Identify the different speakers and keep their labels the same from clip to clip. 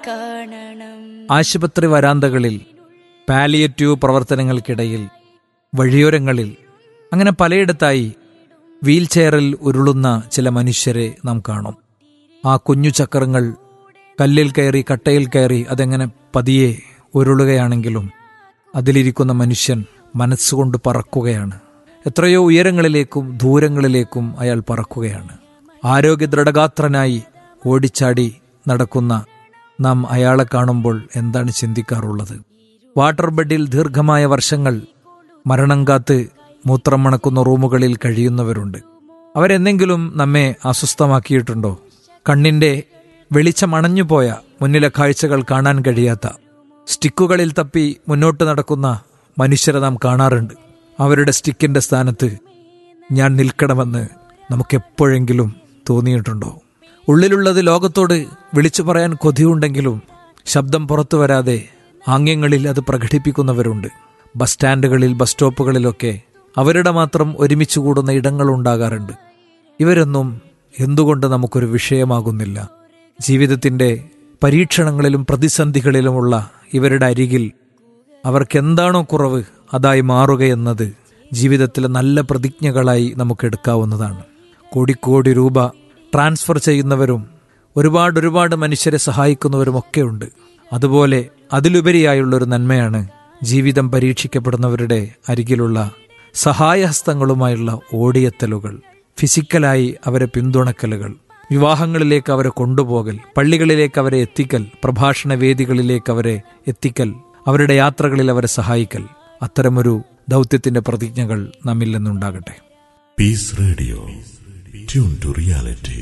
Speaker 1: കാണണം
Speaker 2: ആശുപത്രി വരാന്തകളിൽ പാലിയേറ്റീവ് പ്രവർത്തനങ്ങൾക്കിടയിൽ വഴിയോരങ്ങളിൽ അങ്ങനെ പലയിടത്തായി വീൽചെയറിൽ ഉരുളുന്ന ചില മനുഷ്യരെ നാം കാണും ആ കുഞ്ഞു ചക്രങ്ങൾ കല്ലിൽ കയറി കട്ടയിൽ കയറി അതെങ്ങനെ പതിയെ ഉരുളുകയാണെങ്കിലും അതിലിരിക്കുന്ന മനുഷ്യൻ മനസ്സുകൊണ്ട് പറക്കുകയാണ് എത്രയോ ഉയരങ്ങളിലേക്കും ദൂരങ്ങളിലേക്കും അയാൾ പറക്കുകയാണ് ആരോഗ്യ ദൃഢഗാത്രനായി ഓടിച്ചാടി നടക്കുന്ന നാം അയാളെ കാണുമ്പോൾ എന്താണ് ചിന്തിക്കാറുള്ളത് വാട്ടർ ബെഡിൽ ദീർഘമായ വർഷങ്ങൾ മരണം കാത്ത് മൂത്രം മണക്കുന്ന റൂമുകളിൽ കഴിയുന്നവരുണ്ട് അവരെന്തെങ്കിലും നമ്മെ അസ്വസ്ഥമാക്കിയിട്ടുണ്ടോ കണ്ണിന്റെ വെളിച്ചം അണഞ്ഞുപോയ മുന്നിലെ കാഴ്ചകൾ കാണാൻ കഴിയാത്ത സ്റ്റിക്കുകളിൽ തപ്പി മുന്നോട്ട് നടക്കുന്ന മനുഷ്യരെ നാം കാണാറുണ്ട് അവരുടെ സ്റ്റിക്കിന്റെ സ്ഥാനത്ത് ഞാൻ നിൽക്കണമെന്ന് നമുക്കെപ്പോഴെങ്കിലും തോന്നിയിട്ടുണ്ടോ ഉള്ളിലുള്ളത് ലോകത്തോട് വിളിച്ചു പറയാൻ കൊതിയുണ്ടെങ്കിലും ശബ്ദം പുറത്തു വരാതെ ആംഗ്യങ്ങളിൽ അത് പ്രകടിപ്പിക്കുന്നവരുണ്ട് ബസ് സ്റ്റാൻഡുകളിൽ ബസ് സ്റ്റോപ്പുകളിലൊക്കെ അവരുടെ മാത്രം ഒരുമിച്ച് കൂടുന്ന ഇടങ്ങളുണ്ടാകാറുണ്ട് ഇവരൊന്നും എന്തുകൊണ്ട് നമുക്കൊരു വിഷയമാകുന്നില്ല ജീവിതത്തിന്റെ പരീക്ഷണങ്ങളിലും പ്രതിസന്ധികളിലുമുള്ള ഇവരുടെ അരികിൽ അവർക്കെന്താണോ കുറവ് അതായി മാറുകയെന്നത് ജീവിതത്തിലെ നല്ല പ്രതിജ്ഞകളായി നമുക്ക് എടുക്കാവുന്നതാണ് കോടിക്കോടി രൂപ ട്രാൻസ്ഫർ ചെയ്യുന്നവരും ഒരുപാട് ഒരുപാട് മനുഷ്യരെ സഹായിക്കുന്നവരുമൊക്കെ ഉണ്ട് അതുപോലെ അതിലുപരിയായുള്ളൊരു നന്മയാണ് ജീവിതം പരീക്ഷിക്കപ്പെടുന്നവരുടെ അരികിലുള്ള സഹായഹസ്തങ്ങളുമായുള്ള ഓടിയെത്തലുകൾ ഫിസിക്കലായി അവരെ പിന്തുണക്കലുകൾ വിവാഹങ്ങളിലേക്ക് അവരെ കൊണ്ടുപോകൽ പള്ളികളിലേക്ക് അവരെ എത്തിക്കൽ പ്രഭാഷണ വേദികളിലേക്ക് അവരെ എത്തിക്കൽ അവരുടെ യാത്രകളിൽ അവരെ സഹായിക്കൽ അത്തരമൊരു ദൗത്യത്തിന്റെ പ്രതിജ്ഞകൾ നമ്മിൽ നിന്നുണ്ടാകട്ടെ
Speaker 3: Peace Radio. Tune to reality.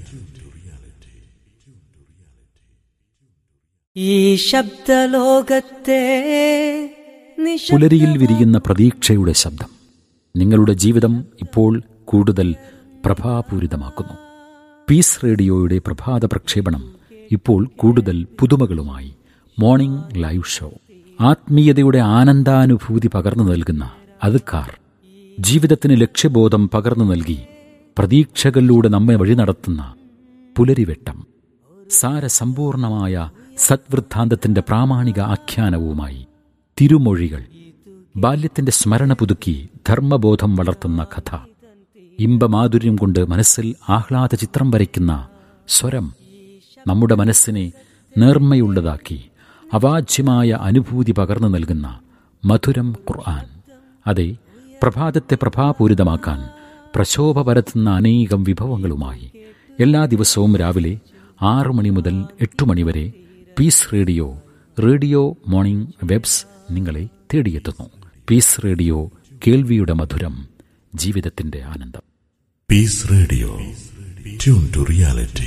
Speaker 4: ഈ ശബ്ദലോകത്തെ നിശബ്ദ-
Speaker 5: പുലരിയിൽ വിരിയുന്ന പ്രതീക്ഷയുടെ ശബ്ദം നിങ്ങളുടെ ജീവിതം ഇപ്പോൾ കൂടുതൽ പ്രഭാപൂരിതമാക്കുന്നു പീസ് റേഡിയോയുടെ പ്രഭാത പ്രക്ഷേപണം ഇപ്പോൾ കൂടുതൽ പുതുമകളുമായി മോർണിംഗ് ലൈവ് ഷോ ആത്മീയതയുടെ ആനന്ദാനുഭൂതി പകർന്നു നൽകുന്ന അതുക്കാർ ജീവിതത്തിന് ലക്ഷ്യബോധം പകർന്നു നൽകി പ്രതീക്ഷകളിലൂടെ നമ്മെ വഴി നടത്തുന്ന പുലരിവെട്ടം സാരസമ്പൂർണമായ സദ്വൃദ്ധാന്തത്തിന്റെ പ്രാമാണിക ആഖ്യാനവുമായി തിരുമൊഴികൾ ബാല്യത്തിന്റെ സ്മരണ പുതുക്കി ധർമ്മബോധം വളർത്തുന്ന കഥ ഇമ്പമാധുര്യം കൊണ്ട് മനസ്സിൽ ആഹ്ലാദ ചിത്രം വരയ്ക്കുന്ന സ്വരം നമ്മുടെ മനസ്സിനെ നേർമ്മയുള്ളതാക്കി അവാച്യമായ അനുഭൂതി പകർന്നു നൽകുന്ന മധുരം ഖുർആൻ അതെ പ്രഭാതത്തെ പ്രഭാപൂരിതമാക്കാൻ പ്രശോഭ പരത്തുന്ന അനേകം വിഭവങ്ങളുമായി എല്ലാ ദിവസവും രാവിലെ ആറു മണി മുതൽ എട്ടു മണി വരെ peace radio radio morning vibes നിങ്ങളെ തേടിയെത്തുന്നു പീസ് റേഡിയോ കേൾവിയുടെ മധുരം ജീവിതത്തിന്റെ ആനന്ദം
Speaker 3: Peace Radio. Tune to reality.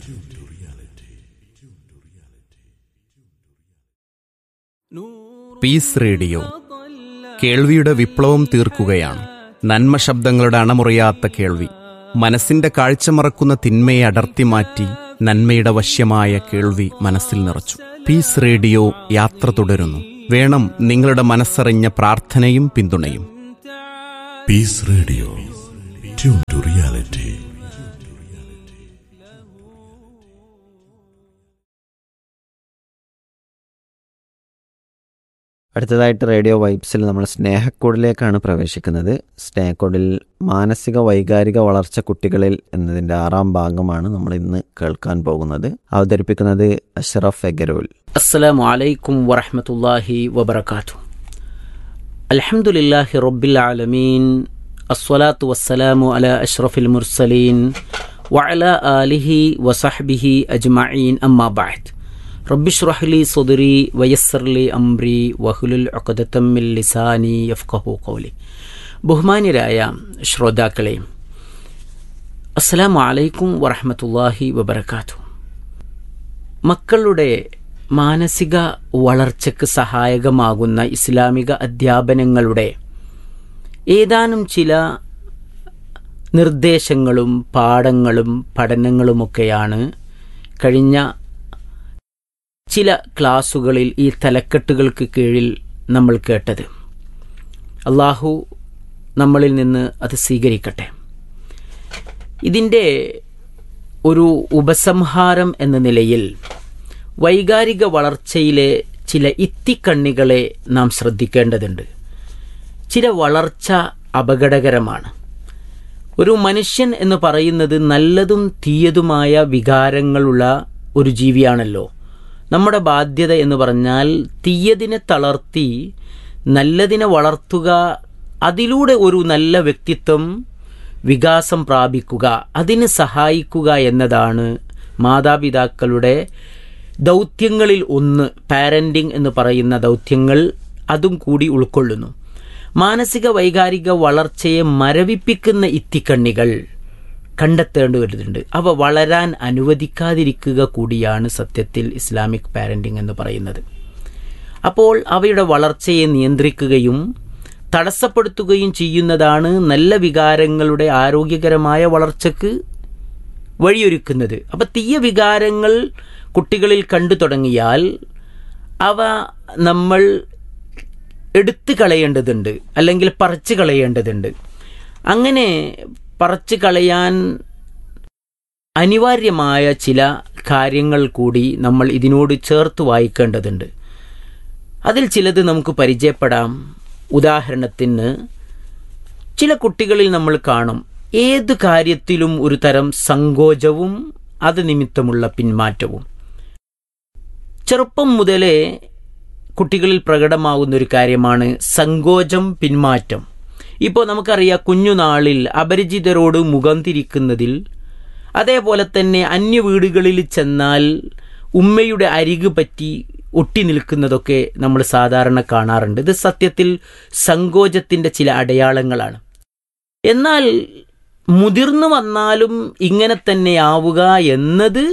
Speaker 6: Peace radio കേൾവിയുടെ വിപ്ലവം തീർക്കുകയാണ് നന്മ ശബ്ദങ്ങളുടെ അണമുറിയാത്ത കേൾവി മനസ്സിന്റെ കാഴ്ച മറക്കുന്ന തിന്മയെ അടർത്തി മാറ്റി നന്മയുടെ വശ്യമായ കേൾവി മനസ്സിൽ നിറച്ചു പീസ് റേഡിയോ യാത്ര തുടരുന്നു വേണം നിങ്ങളുടെ മനസ്സറിഞ്ഞ പ്രാർത്ഥനയും പിന്തുണയും
Speaker 3: Peace Radio. Tune to reality.
Speaker 7: അടുത്തതായിട്ട് റേഡിയോ വൈബ്സിൽ നമ്മൾ സ്നേഹക്കൂടിലേക്കാണ് പ്രവേശിക്കുന്നത് സ്നേഹക്കൂടിൽ മാനസിക വൈകാരിക വളർച്ച കുട്ടികളിൽ എന്നതിൻ്റെ ആറാം ഭാഗമാണ് നമ്മൾ ഇന്ന് കേൾക്കാൻ പോകുന്നത് അവതരിപ്പിക്കുന്നത് അഷ്റഫ് എഗരോൽ
Speaker 8: السلام عليكم ورحمة الله وبركاته الحمد لله رب العالمين الصلاة والسلام على أشرف المرسلين وعلى آله وصحبه أجمعين أما بعد رب اشرح لي صدري ويسر لي أمري وحلل عقدة من لساني يفقه قولي ബഹുമാന്യരായ ശ്രോതാക്കളെ അസ്സലാമു അലൈക്കും വറഹമത്തല്ലാഹി വബർക്കാത്തു മക്കളുടെ മാനസിക വളർച്ചയ്ക്ക് സഹായകമാകുന്ന ഇസ്ലാമിക അധ്യാപനങ്ങളുടെ ഏതാനും ചില നിർദ്ദേശങ്ങളും പാഠങ്ങളും പഠനങ്ങളുമൊക്കെയാണ് കഴിഞ്ഞ ചില ക്ലാസുകളിൽ ഈ തലക്കെട്ടുകൾക്ക് കീഴിൽ നമ്മൾ കേട്ടത് അള്ളാഹു നമ്മളിൽ നിന്ന് അത് സ്വീകരിക്കട്ടെ ഇതിൻ്റെ ഒരു ഉപസംഹാരം എന്ന നിലയിൽ വൈകാരിക വളർച്ചയിലെ ചില ഇത്തിക്കണ്ണികളെ നാം ശ്രദ്ധിക്കേണ്ടതുണ്ട് ചില വളർച്ച അപകടകരമാണ് ഒരു മനുഷ്യൻ എന്ന് പറയുന്നത് നല്ലതും തീയതുമായ വികാരങ്ങളുള്ള ഒരു ജീവിയാണല്ലോ നമ്മുടെ ബാധ്യത എന്ന് പറഞ്ഞാൽ തീയതിനെ തളർത്തി നല്ലതിനെ വളർത്തുക അതിലൂടെ ഒരു നല്ല വ്യക്തിത്വം വികാസം പ്രാപിക്കുക അതിന് സഹായിക്കുക എന്നതാണ് മാതാപിതാക്കളുടെ ദൗത്യങ്ങളിൽ ഒന്ന് പാരൻറ്റിംഗ് എന്ന് പറയുന്ന ദൗത്യങ്ങൾ അതും കൂടി ഉൾക്കൊള്ളുന്നു മാനസിക വൈകാരിക വളർച്ചയെ മരവിപ്പിക്കുന്ന ഇത്തിക്കണ്ണികൾ കണ്ടെത്തേണ്ടി വരുന്നുണ്ട് അവ വളരാൻ അനുവദിക്കാതിരിക്കുക കൂടിയാണ് സത്യത്തിൽ ഇസ്ലാമിക് പാരൻറ്റിംഗ് എന്ന് പറയുന്നത് അപ്പോൾ അവയുടെ വളർച്ചയെ നിയന്ത്രിക്കുകയും തടസ്സപ്പെടുത്തുകയും ചെയ്യുന്നതാണ് നല്ല വികാരങ്ങളുടെ ആരോഗ്യകരമായ വളർച്ചയ്ക്ക് വഴിയൊരുക്കുന്നത് അപ്പം തീയ വികാരങ്ങൾ കുട്ടികളിൽ കണ്ടു തുടങ്ങിയാൽ അവ നമ്മൾ എടുത്തു കളയേണ്ടതുണ്ട് അല്ലെങ്കിൽ പറിച്ചു കളയേണ്ടതുണ്ട് അങ്ങനെ പറിച്ചു കളയാൻ അനിവാര്യമായ ചില കാര്യങ്ങൾ കൂടി നമ്മൾ ഇതിനോട് ചേർത്ത് വായിക്കേണ്ടതുണ്ട് അതിൽ ചിലത് നമുക്ക് പരിചയപ്പെടാം ഉദാഹരണത്തിന് ചില കുട്ടികളിൽ നമ്മൾ കാണും ഏതു കാര്യത്തിലും ഒരു തരം സങ്കോചവും അത് നിമിത്തമുള്ള പിന്മാറ്റവും ചെറുപ്പം മുതലേ കുട്ടികളിൽ പ്രകടമാകുന്ന ഒരു കാര്യമാണ് സങ്കോചം പിന്മാറ്റം ഇപ്പോൾ നമുക്കറിയാം കുഞ്ഞുനാളിൽ അപരിചിതരോട് മുഖം തിരിക്കുന്നതിൽ അതേപോലെ തന്നെ അന്യ വീടുകളിൽ ചെന്നാൽ ഉമ്മയുടെ അരികു പറ്റി ഒട്ടി നിൽക്കുന്നതൊക്കെ നമ്മൾ സാധാരണ കാണാറുണ്ട് ഇത് സത്യത്തിൽ സങ്കോചത്തിൻ്റെ ചില അടയാളങ്ങളാണ് എന്നാൽ മുതിർന്നു വന്നാലും ഇങ്ങനെ തന്നെയാവുക എന്നത്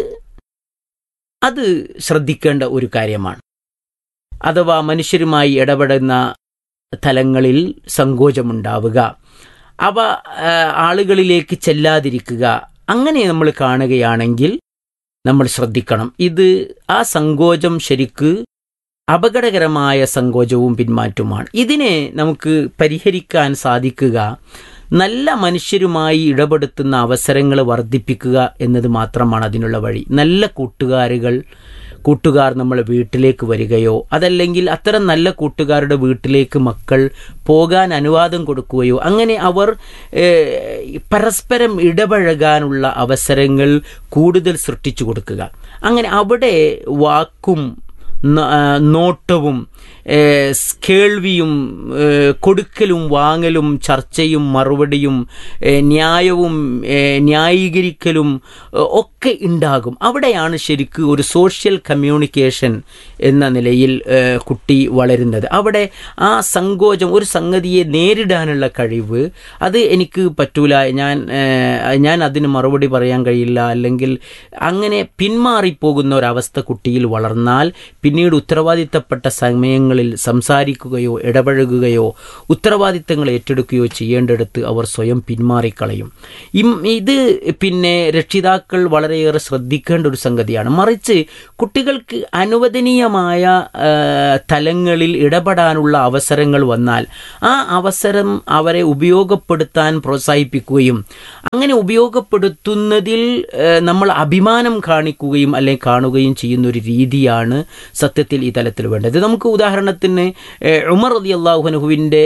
Speaker 8: അത് ശ്രദ്ധിക്കേണ്ട ഒരു കാര്യമാണ് അഥവാ മനുഷ്യരുമായി ഇടപെടുന്ന തലങ്ങളിൽ സങ്കോചമുണ്ടാവുക അവ ആ, ആളുകളിലേക്ക് ചെല്ലാതിരിക്കുക അങ്ങനെ നമ്മൾ കാണുകയാണെങ്കിൽ നമ്മൾ ശ്രദ്ധിക്കണം ഇത് ആ സങ്കോചം ശരിക്ക് അപകടകരമായ സങ്കോചവും പിന്മാറ്റവുമാണ് ഇതിനെ നമുക്ക് പരിഹരിക്കാൻ സാധിക്കുക നല്ല മനുഷ്യരുമായി ഇടപെടുത്തുന്ന അവസരങ്ങൾ വർദ്ധിപ്പിക്കുക എന്നത് മാത്രമാണ് അതിനുള്ള വഴി നല്ല കൂട്ടുകാരുകൾ കൂട്ടുകാർ നമ്മളെ വീട്ടിലേക്ക് വരികയോ അതല്ലെങ്കിൽ അത്തരം നല്ല കൂട്ടുകാരുടെ വീട്ടിലേക്ക് മക്കൾ പോകാൻ അനുവാദം കൊടുക്കുകയോ അങ്ങനെ അവർ ഏഹ്, പരസ്പരം ഇടപഴകാനുള്ള അവസരങ്ങൾ കൂടുതൽ സൃഷ്ടിച്ചു കൊടുക്കുക അങ്ങനെ അവിടെ വാക്കും ന- ആ, നോട്ടവും ഏ, സ് കേൾവിയും ഏ, കൊടുക്കലും വാങ്ങലും ചർച്ചയും മറുപടിയും ഏ, ന്യായവും ഏ, ന്യായീകരിക്കലും ഏ, ഒക്കെ ഉണ്ടാകും അവിടെയാണ് ശരിക്ക് ഒരു സോഷ്യൽ കമ്മ്യൂണിക്കേഷൻ എന്ന നിലയിൽ ഏ, കുട്ടി വളരുന്നത് അവിടെ ആ സങ്കോചം ഒരു സംഗതിയെ നേരിടാനുള്ള കഴിവ് അത് എനിക്ക് പറ്റൂല ഞാൻ ഏ, ഞാൻ അതിന് മറുപടി പറയാൻ കഴിയില്ല അല്ലെങ്കിൽ അങ്ങനെ പിന്മാറിപ്പോകുന്ന ഒരവസ്ഥ കുട്ടിയിൽ വളർന്നാൽ പിന്നീട് ഉത്തരവാദിത്തപ്പെട്ട സമയങ്ങളിൽ സംസാരിക്കുകയോ ഇടപഴകുകയോ ഉത്തരവാദിത്തങ്ങൾ ഏറ്റെടുക്കുകയോ ചെയ്യേണ്ടടുത്ത് അവർ സ്വയം പിന്മാറിക്കളയും ഇം ഇത് പിന്നെ രക്ഷിതാക്കൾ വളരെയേറെ ശ്രദ്ധിക്കേണ്ട ഒരു സംഗതിയാണ് മറിച്ച് കുട്ടികൾക്ക് അനുവദനീയമായ ആ, തലങ്ങളിൽ ഇടപെടാനുള്ള അവസരങ്ങൾ വന്നാൽ ആ അവസരം അവരെ ഉപയോഗപ്പെടുത്താൻ പ്രോത്സാഹിപ്പിക്കുകയും അങ്ങനെ ഉപയോഗപ്പെടുത്തുന്നതിൽ ഏഹ്, നമ്മൾ അഭിമാനം കാണിക്കുകയും അല്ലെങ്കിൽ കാണുകയും ചെയ്യുന്ന ഒരു രീതിയാണ് സത്യത്തിൽ ഈ തലത്തിൽ വേണ്ടത് നമുക്ക് ഉദാഹരണത്തിന് ഏഹ്, ഉമർ അലി അള്ളാഹുനുഹുവിൻ്റെ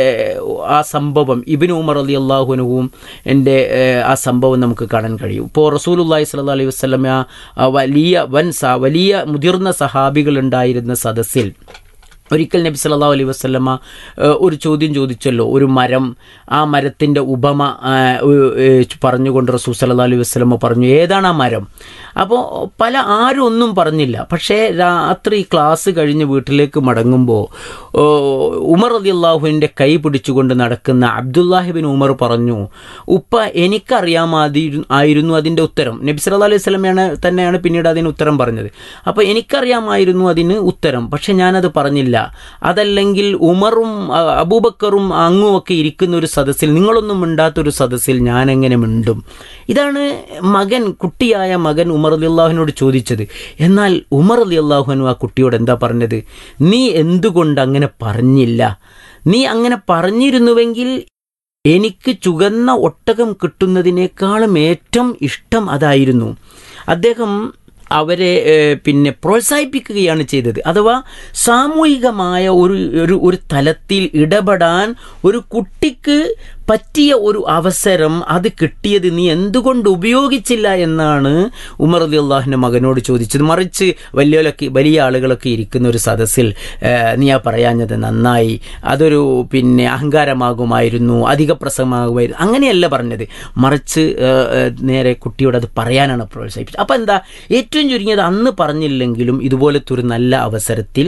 Speaker 8: ആ സംഭവം ഇബിൻ ഉമർ അലി അള്ളാഹുനുഹുവും എൻ്റെ ആ സംഭവം നമുക്ക് കാണാൻ കഴിയും ഇപ്പോൾ റസൂലുല്ലാഹി സ്വല്ലല്ലാഹി അലൈഹി വസല്ലമ ആ വലിയ വൻ സ വലിയ മുതിർന്ന സഹാബികൾ ഉണ്ടായിരുന്ന സദസ്സിൽ ഒരിക്കൽ നബി സല്ലല്ലാഹു അലൈഹി വസല്ലമ ഏഹ്, ഒരു ചോദ്യം ചോദിച്ചല്ലോ ഒരു മരം ആ മരത്തിൻ്റെ ഉപമ ആ, ഏഹ്, ഏഹ്, പറഞ്ഞുകൊണ്ട് റസൂൽ സല്ലല്ലാഹു അലൈഹി വസല്ലമ പറഞ്ഞു ഏതാണ് ആ മരം അപ്പോൾ പല ആരും ഒന്നും പറഞ്ഞില്ല പക്ഷേ രാത്രി ക്ലാസ് കഴിഞ്ഞ് വീട്ടിലേക്ക് മടങ്ങുമ്പോൾ ഉമർ അലി അള്ളാഹുവിൻ്റെ കൈ പിടിച്ചുകൊണ്ട് നടക്കുന്ന അബ്ദുല്ലാഹിബിൻ ഉമർ പറഞ്ഞു ഉപ്പ എനിക്കറിയാമാതി ആയിരുന്നു അതിൻ്റെ ഉത്തരം നബി സല്ലല്ലാഹു അലൈഹി വസല്ലമയാണ് തന്നെയാണ് പിന്നീട് അതിന് ഉത്തരം പറഞ്ഞത് അപ്പോൾ എനിക്കറിയാമായിരുന്നു അതിന് ഉത്തരം പക്ഷെ ഞാനത് പറഞ്ഞില്ല അതല്ലെങ്കിൽ ഉമറും അ, അബൂബക്കറും അങ്ങുമൊക്കെ ഇരിക്കുന്ന ഒരു സദസ്സിൽ നിങ്ങളൊന്നും മിണ്ടാത്തൊരു സദസ്സിൽ ഞാൻ എങ്ങനെ മിണ്ടും ഇതാണ് മകൻ കുട്ടിയായ മകൻ ഉമർ അലി അള്ളാഹുവിനോട് ചോദിച്ചത് എന്നാൽ ഉമർ അലി അള്ളാഹുനു ആ കുട്ടിയോട് എന്താ പറഞ്ഞത് നീ എന്തുകൊണ്ട് അങ്ങനെ പറഞ്ഞില്ല നീ അങ്ങനെ പറഞ്ഞിരുന്നുവെങ്കിൽ എനിക്ക് ചുവന്ന ഒട്ടകം കിട്ടുന്നതിനേക്കാളും ഏറ്റവും ഇഷ്ടം അതായിരുന്നു അദ്ദേഹം അവരെ ഏഹ്, പിന്നെ പ്രോത്സാഹിപ്പിക്കുകയാണ് ചെയ്തത് അഥവാ സാമൂഹികമായ ഒരു ഒരു ഒരു തലത്തിൽ ഇടപെടാൻ ഒരു കുട്ടിക്ക് പറ്റിയ ഒരു അവസരം അത് കിട്ടിയത് നീ എന്തുകൊണ്ട് ഉപയോഗിച്ചില്ല എന്നാണ് ഉമർ അലി അള്ളാഹിൻ്റെ മകനോട് ചോദിച്ചത് മറിച്ച് വലിയവരൊക്കെ വലിയ ആളുകളൊക്കെ ഇരിക്കുന്ന ഒരു സദസ്സിൽ ഏഹ്, നീ ആ പറയാഞ്ഞത് നന്നായി അതൊരു പിന്നെ അഹങ്കാരമാകുമായിരുന്നു അധിക പ്രസംഗമാകുമായിരുന്നു അങ്ങനെയല്ല പറഞ്ഞത് മറിച്ച് ഏഹ്, ഏഹ്, നേരെ കുട്ടിയോട് അത് പറയാനാണ് പ്രോത്സാഹിപ്പിച്ചത് അപ്പം എന്താ ഏറ്റവും ചുരുങ്ങിയത് അന്ന് പറഞ്ഞില്ലെങ്കിലും ഇതുപോലത്തെ ഒരു നല്ല അവസരത്തിൽ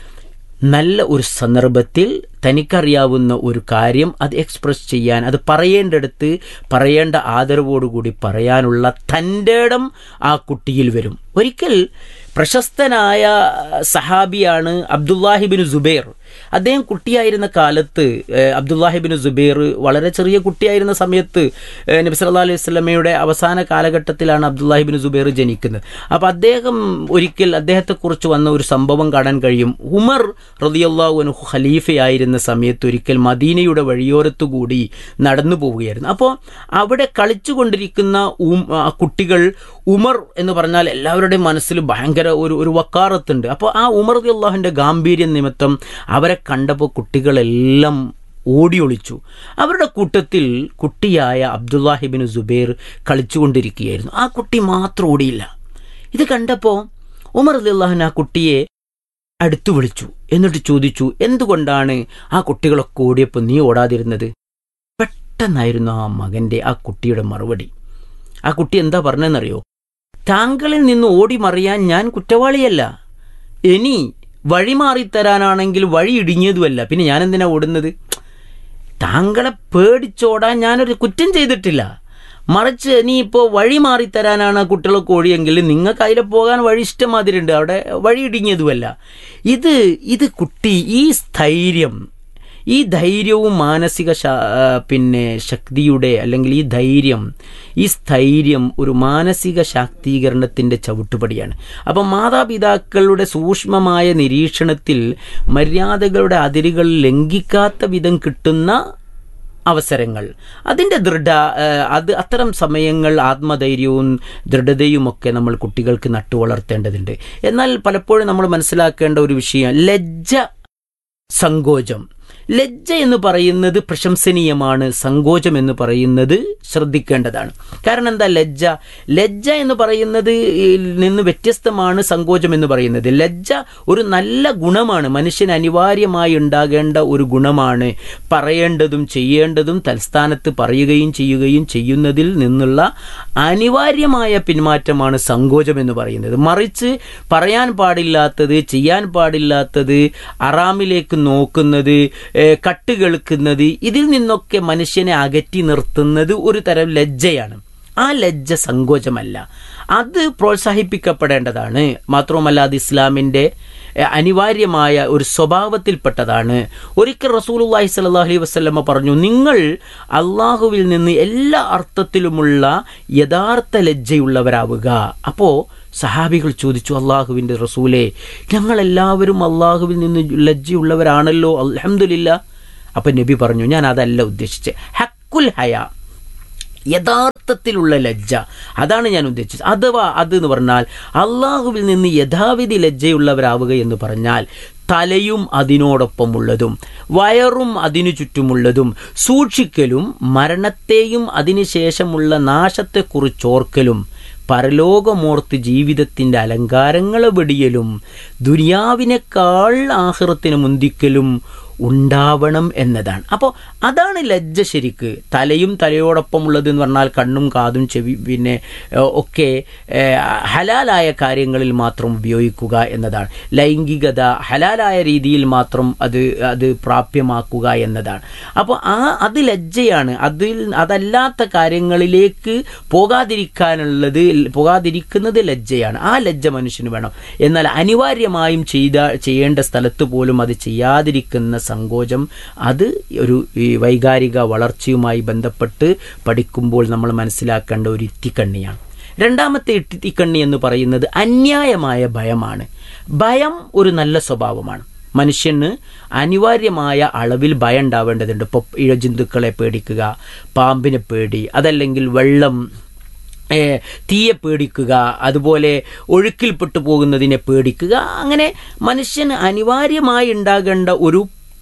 Speaker 8: നല്ല ഒരു സന്ദർഭത്തിൽ തനിക്കറിയാവുന്ന ഒരു കാര്യം അത് എക്സ്പ്രസ് ചെയ്യാൻ അത് പറയേണ്ടടുത്ത് പറയേണ്ട ആദരവോടുകൂടി പറയാനുള്ള തൻ്റെ ഇടം ആ കുട്ടിയിൽ വരും ഒരിക്കൽ പ്രശസ്തനായ സഹാബിയാണ് അബ്ദുല്ലാഹിബിൻ സുബൈർ അദ്ദേഹം കുട്ടിയായിരുന്ന കാലത്ത് ഏഹ്, അബ്ദുല്ലാഹിബിൻ സുബൈർ വളരെ ചെറിയ കുട്ടിയായിരുന്ന സമയത്ത് ഏഹ്, നബി സല്ലല്ലാഹു അലൈഹി വസല്ലമയുടെ അവസാന കാലഘട്ടത്തിലാണ് അബ്ദുല്ലാഹിബിൻ സുബൈർ ജനിക്കുന്നത് അപ്പോൾ അദ്ദേഹം ഒരിക്കൽ അദ്ദേഹത്തെക്കുറിച്ച് വന്ന ഒരു സംഭവം കാണാൻ കഴിയും ഉമർ റളിയല്ലാഹു അൻഹു ഖലീഫയായിരുന്ന സമയത്ത് ഒരിക്കൽ മദീനയുടെ വഴിയോരത്തു കൂടി നടന്നു പോവുകയായിരുന്നു അപ്പോൾ അവിടെ കളിച്ചുകൊണ്ടിരിക്കുന്ന ഉം- ആ കുട്ടികൾ ഉമർ എന്ന് പറഞ്ഞാൽ എല്ലാവരുടെയും മനസ്സിൽ ഭയങ്കര ഒരു ഒരു വക്കാറത്തുണ്ട് അപ്പോൾ ആ ഉമർ അള്ളാഹുവിൻ്റെ ഗാംഭീര്യം നിമിത്തം അവരെ കണ്ടപ്പോൾ കുട്ടികളെല്ലാം ഓടി ഒളിച്ചു അവരുടെ കൂട്ടത്തിൽ കുട്ടിയായ അബ്ദുല്ലാഹിബിൻ സുബൈർ കളിച്ചുകൊണ്ടിരിക്കുകയായിരുന്നു ആ കുട്ടി മാത്രം ഓടിയില്ല ഇത് കണ്ടപ്പോൾ ഉമർ അള്ളാഹുൻ ആ കുട്ടിയെ അടുത്തു വിളിച്ചു എന്നിട്ട് ചോദിച്ചു എന്തുകൊണ്ടാണ് ആ കുട്ടികളൊക്കെ ഓടിയപ്പോൾ നീ ഓടാതിരുന്നത് പെട്ടെന്നായിരുന്നു ആ മകന്റെ ആ കുട്ടിയുടെ മറുപടി ആ കുട്ടി എന്താ പറഞ്ഞതെന്നറിയോ താങ്കളിൽ നിന്ന് ഓടി മറിയാൻ ഞാൻ കുറ്റവാളിയല്ല ഇനി വഴി മാറിത്തരാനാണെങ്കിൽ വഴി ഇടുങ്ങിയതുമല്ല പിന്നെ ഞാൻ എന്തിനാ ഓടുന്നത് താങ്കളെ പേടിച്ചോടാൻ ഞാനൊരു കുറ്റം ചെയ്തിട്ടില്ല മറിച്ച് നീ ഇപ്പോൾ വഴി മാറിത്തരാനാണ് ആ കുട്ടികളൊക്കെ ഓടിയെങ്കിൽ നിങ്ങൾക്ക് അതിലെ പോകാൻ വഴി ഇഷ്ടമാതിരിണ്ട് അവിടെ വഴി ഇടുങ്ങിയതുമല്ല ഇത് ഇത് കുട്ടി ഈ സ്ഥൈര്യം ഈ ധൈര്യവും മാനസിക ശ- ആ, പിന്നെ ശക്തിയുടെ അല്ലെങ്കിൽ ഈ ധൈര്യം ഈ സ്ഥൈര്യം ഒരു മാനസിക ശാക്തീകരണത്തിൻ്റെ ചവിട്ടുപടിയാണ് അപ്പം മാതാപിതാക്കളുടെ സൂക്ഷ്മമായ നിരീക്ഷണത്തിൽ മര്യാദകളുടെ അതിരുകൾ ലംഘിക്കാത്ത വിധം കിട്ടുന്ന അവസരങ്ങൾ അതിൻ്റെ ദൃഢ ആ, അത് അത്തരം സമയങ്ങൾ ആത്മധൈര്യവും ദൃഢതയുമൊക്കെ നമ്മൾ കുട്ടികൾക്ക് നട്ടുവളർത്തേണ്ടതുണ്ട് എന്നാൽ പലപ്പോഴും നമ്മൾ മനസ്സിലാക്കേണ്ട ഒരു വിഷയം ലജ്ജ സങ്കോചം ലജ്ജ എന്ന് പറയുന്നത് പ്രശംസനീയമാണ് സങ്കോചം എന്ന് പറയുന്നത് ശ്രദ്ധിക്കേണ്ടതാണ് കാരണം എന്താ ലജ്ജ ലജ്ജ എന്ന് പറയുന്നത് നിന്ന് വ്യത്യസ്തമാണ് സങ്കോചം എന്ന് പറയുന്നത് ലജ്ജ ഒരു നല്ല ഗുണമാണ് മനുഷ്യന് അനിവാര്യമായി ഉണ്ടാകേണ്ട ഒരു ഗുണമാണ് പറയേണ്ടതും ചെയ്യേണ്ടതും തൽസ്ഥാനത്ത് പറയുകയും ചെയ്യുകയും ചെയ്യുന്നതിൽ നിന്നുള്ള അനിവാര്യമായ പിന്മാറ്റമാണ് സങ്കോചം എന്ന് പറയുന്നത് മറിച്ച് പറയാൻ പാടില്ലാത്തത് ചെയ്യാൻ പാടില്ലാത്തത് അറാമിലേക്ക് നോക്കുന്നത് ഏഹ്, കട്ട് കേൾക്കുന്നത് ഇതിൽ നിന്നൊക്കെ മനുഷ്യനെ അകറ്റി നിർത്തുന്നത് ഒരു തരം ലജ്ജയാണ് ആ ലജ്ജ സങ്കോചമല്ല അത് പ്രോത്സാഹിപ്പിക്കപ്പെടേണ്ടതാണ് മാത്രവുമല്ല അത് ഇസ്ലാമിൻ്റെ എഹ്, അനിവാര്യമായ ഒരു സ്വഭാവത്തിൽപ്പെട്ടതാണ് ഒരിക്കൽ റസൂലുള്ളാഹി സ്വല്ലല്ലാഹു അലൈഹി വസല്ലമ പറഞ്ഞു നിങ്ങൾ അള്ളാഹുവിൽ നിന്ന് എല്ലാ അർത്ഥത്തിലുമുള്ള യഥാർത്ഥ ലജ്ജയുള്ളവരാവുക അപ്പോൾ സഹാബികൾ ചോദിച്ചു അള്ളാഹുവിൻ്റെ റസൂലെ ഞങ്ങളെല്ലാവരും അള്ളാഹുവിൽ നിന്ന് ലജ്ജയുള്ളവരാണല്ലോ അൽഹംദുലില്ല അപ്പം നബി പറഞ്ഞു ഞാൻ അതല്ല ഉദ്ദേശിച്ചത് ഹക്കുൽ ഹയ യഥാർത്ഥത്തിലുള്ള ലജ്ജ അതാണ് ഞാൻ ഉദ്ദേശിച്ചത് അഥവാ അത് എന്ന് പറഞ്ഞാൽ അള്ളാഹുവിൽ നിന്ന് യഥാവിധി ലജ്ജയുള്ളവരാവുക എന്ന് പറഞ്ഞാൽ തലയും അതിനോടൊപ്പമുള്ളതും വയറും അതിനു ചുറ്റുമുള്ളതും സൂക്ഷിക്കലും മരണത്തെയും അതിനുശേഷമുള്ള നാശത്തെക്കുറിച്ചോർക്കലും പരലോകമോർത്ത് ജീവിതത്തിൻ്റെ അലങ്കാരങ്ങളെ വെടിയലും ദുനിയാവിനേക്കാൾ ആഹൃത്തിന് മുന്തിക്കലും ഉണ്ടാവണം എന്നതാണ് അപ്പോൾ അതാണ് ലജ്ജ ശരിക്ക് തലയും തലയോടൊപ്പമുള്ളത് എന്ന് പറഞ്ഞാൽ കണ്ണും കാതും ചെവി പിന്നെ ഏഹ്, ഒക്കെ ഏഹ്, ഹലാലായ കാര്യങ്ങളിൽ മാത്രം ഉപയോഗിക്കുക എന്നതാണ് ലൈംഗികത ഹലാലായ രീതിയിൽ മാത്രം അത് അത് പ്രാപ്യമാക്കുക എന്നതാണ് അപ്പോൾ ആ അത് ലജ്ജയാണ് അതിൽ അതല്ലാത്ത കാര്യങ്ങളിലേക്ക് പോകാതിരിക്കാനുള്ളത് പോകാതിരിക്കുന്നത് ലജ്ജയാണ് ആ ലജ്ജ മനുഷ്യന് വേണം എന്നാൽ അനിവാര്യമായും ചെയ്ത ചെയ്യേണ്ട സ്ഥലത്ത് പോലും അത് ചെയ്യാതിരിക്കുന്ന സങ്കോചം അത് ഒരു ഈ വൈകാരിക വളർച്ചയുമായി ബന്ധപ്പെട്ട് പഠിക്കുമ്പോൾ നമ്മൾ മനസ്സിലാക്കേണ്ട ഒരു ഇത്തിക്കണ്ണിയാണ് രണ്ടാമത്തെ ഇത്തിക്കണ്ണി എന്ന് പറയുന്നത് അന്യായമായ ഭയമാണ് ഭയം ഒരു നല്ല സ്വഭാവമാണ് മനുഷ്യന് അനിവാര്യമായ അളവിൽ ഭയം ഉണ്ടാവേണ്ടതുണ്ട് ഇപ്പോൾ ഇഴജന്തുക്കളെ പേടിക്കുക പാമ്പിനെ പേടി അതല്ലെങ്കിൽ വെള്ളം ഏ, തീയെ പേടിക്കുക അതുപോലെ ഒഴുക്കിൽപ്പെട്ടു പോകുന്നതിനെ പേടിക്കുക അങ്ങനെ മനുഷ്യന് അനിവാര്യമായി ഉണ്ടാകേണ്ട ഒരു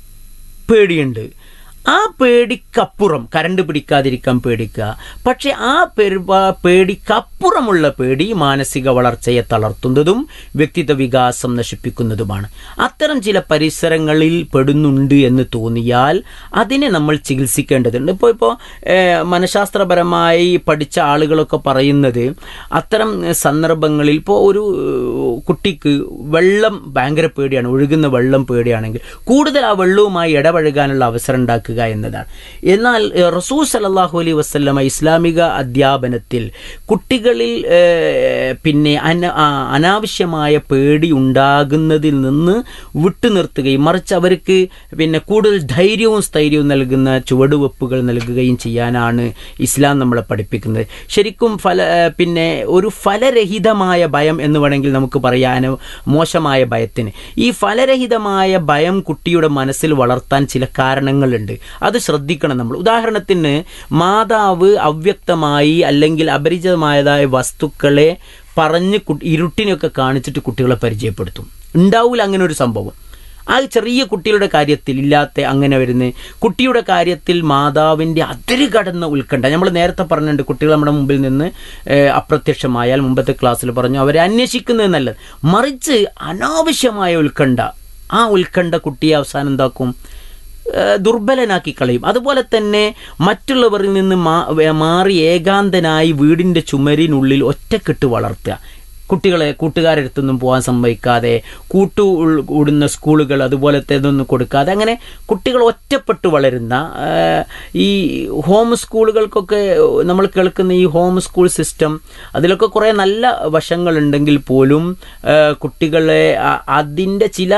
Speaker 8: പേടിയുണ്ട് ആ പേടിക്കപ്പുറം കരണ്ട് പിടിക്കാതിരിക്കാൻ പേടിക്കുക പക്ഷെ ആ പെരുപാ- പേടിക്കപ്പുറമുള്ള പേടി മാനസിക വളർച്ചയെ തളർത്തുന്നതും വ്യക്തിത്വ വികാസം നശിപ്പിക്കുന്നതുമാണ് അത്തരം ചില പരിസരങ്ങളിൽ പെടുന്നുണ്ട് എന്ന് തോന്നിയാൽ അതിനെ നമ്മൾ ചികിത്സിക്കേണ്ടതുണ്ട് ഇപ്പോൾ ഇപ്പോൾ മനഃശാസ്ത്രപരമായി പഠിച്ച ആളുകളൊക്കെ പറയുന്നത് അത്തരം സന്ദർഭങ്ങളിൽ ഇപ്പോൾ ഒരു ഏഹ്, കുട്ടിക്ക് വെള്ളം ഭയങ്കര പേടിയാണ് ഒഴുകുന്ന വെള്ളം പേടിയാണെങ്കിൽ കൂടുതൽ ആ വെള്ളവുമായി ഇടപഴകാനുള്ള അവസരം ഉണ്ടാക്കുക എന്നതാണ് എന്നാൽ ഏഹ്, റസൂൽ സലല്ലാഹു അലൈഹി വസ്ലമ ഇസ്ലാമിക അധ്യാപനത്തിൽ കുട്ടികളിൽ ഏഹ്, പിന്നെ അന ആ, അനാവശ്യമായ പേടി ഉണ്ടാകുന്നതിൽ നിന്ന് വിട്ടുനിർത്തുകയും മറിച്ച് അവർക്ക് പിന്നെ കൂടുതൽ ധൈര്യവും സ്ഥൈര്യവും നൽകുന്ന ചുവടുവെപ്പുകൾ നൽകുകയും ചെയ്യാനാണ് ഇസ്ലാം നമ്മളെ പഠിപ്പിക്കുന്നത് ശരിക്കും ഫല ഏഹ്, പിന്നെ ഒരു ഫലരഹിതമായ ഭയം എന്ന് വേണമെങ്കിൽ നമുക്ക് പറയാൻ മോശമായ ഭയത്തിന് ഈ ഫലരഹിതമായ ഭയം കുട്ടിയുടെ മനസ്സിൽ വളർത്താൻ ചില കാരണങ്ങളുണ്ട് അത് ശ്രദ്ധിക്കണം നമ്മൾ ഉദാഹരണത്തിന് മാതാവ് അവ്യക്തമായി അല്ലെങ്കിൽ അപരിചിതമായതായ വസ്തുക്കളെ പറഞ്ഞ് കു- ഇരുട്ടിനെയൊക്കെ കാണിച്ചിട്ട് കുട്ടികളെ പരിചയപ്പെടുത്തും ഉണ്ടാവൂല അങ്ങനെ ഒരു സംഭവം ആ ചെറിയ കുട്ടികളുടെ കാര്യത്തിൽ ഇല്ലാത്ത അങ്ങനെ വരുന്ന കുട്ടിയുടെ കാര്യത്തിൽ മാതാവിൻ്റെ അതിര് കടന്ന ഉത്കണ്ഠ നമ്മൾ നേരത്തെ പറഞ്ഞിട്ടുണ്ട് കുട്ടികൾ നമ്മുടെ മുമ്പിൽ നിന്ന് ഏഹ്, അപ്രത്യക്ഷമായാൽ മുമ്പത്തെ ക്ലാസ്സിൽ പറഞ്ഞു അവരെ അന്വേഷിക്കുന്നത് നല്ലത് മറിച്ച് അനാവശ്യമായ ഉത്കണ്ഠ ആ ഉത്കണ്ഠ കുട്ടിയെ അവസാനം എന്താക്കും ഏഹ് ദുർബലനാക്കി കളയും അതുപോലെ തന്നെ മറ്റുള്ളവരിൽ നിന്ന് മാ- വേ- മാറി ഏകാന്തനായി വീടിൻ്റെ ചുമരിനുള്ളിൽ ഒറ്റക്കെട്ട് വളർത്തുക കുട്ടികളെ കൂട്ടുകാരെടുത്തൊന്നും പോകാൻ സമ്മതിക്കാതെ കൂട്ടു ഉൾ- കൂടുന്ന സ്കൂളുകൾ അതുപോലത്തെ ഇതൊന്നും കൊടുക്കാതെ അങ്ങനെ കുട്ടികൾ ഒറ്റപ്പെട്ട് വളരുന്ന ഏഹ്, ഈ ഹോം സ്കൂളുകൾക്കൊക്കെ നമ്മൾ കേൾക്കുന്ന ഈ ഹോം സ്കൂൾ സിസ്റ്റം അതിലൊക്കെ കുറേ നല്ല വശങ്ങളുണ്ടെങ്കിൽ പോലും ഏഹ്, കുട്ടികളെ അ- അതിൻ്റെ ചില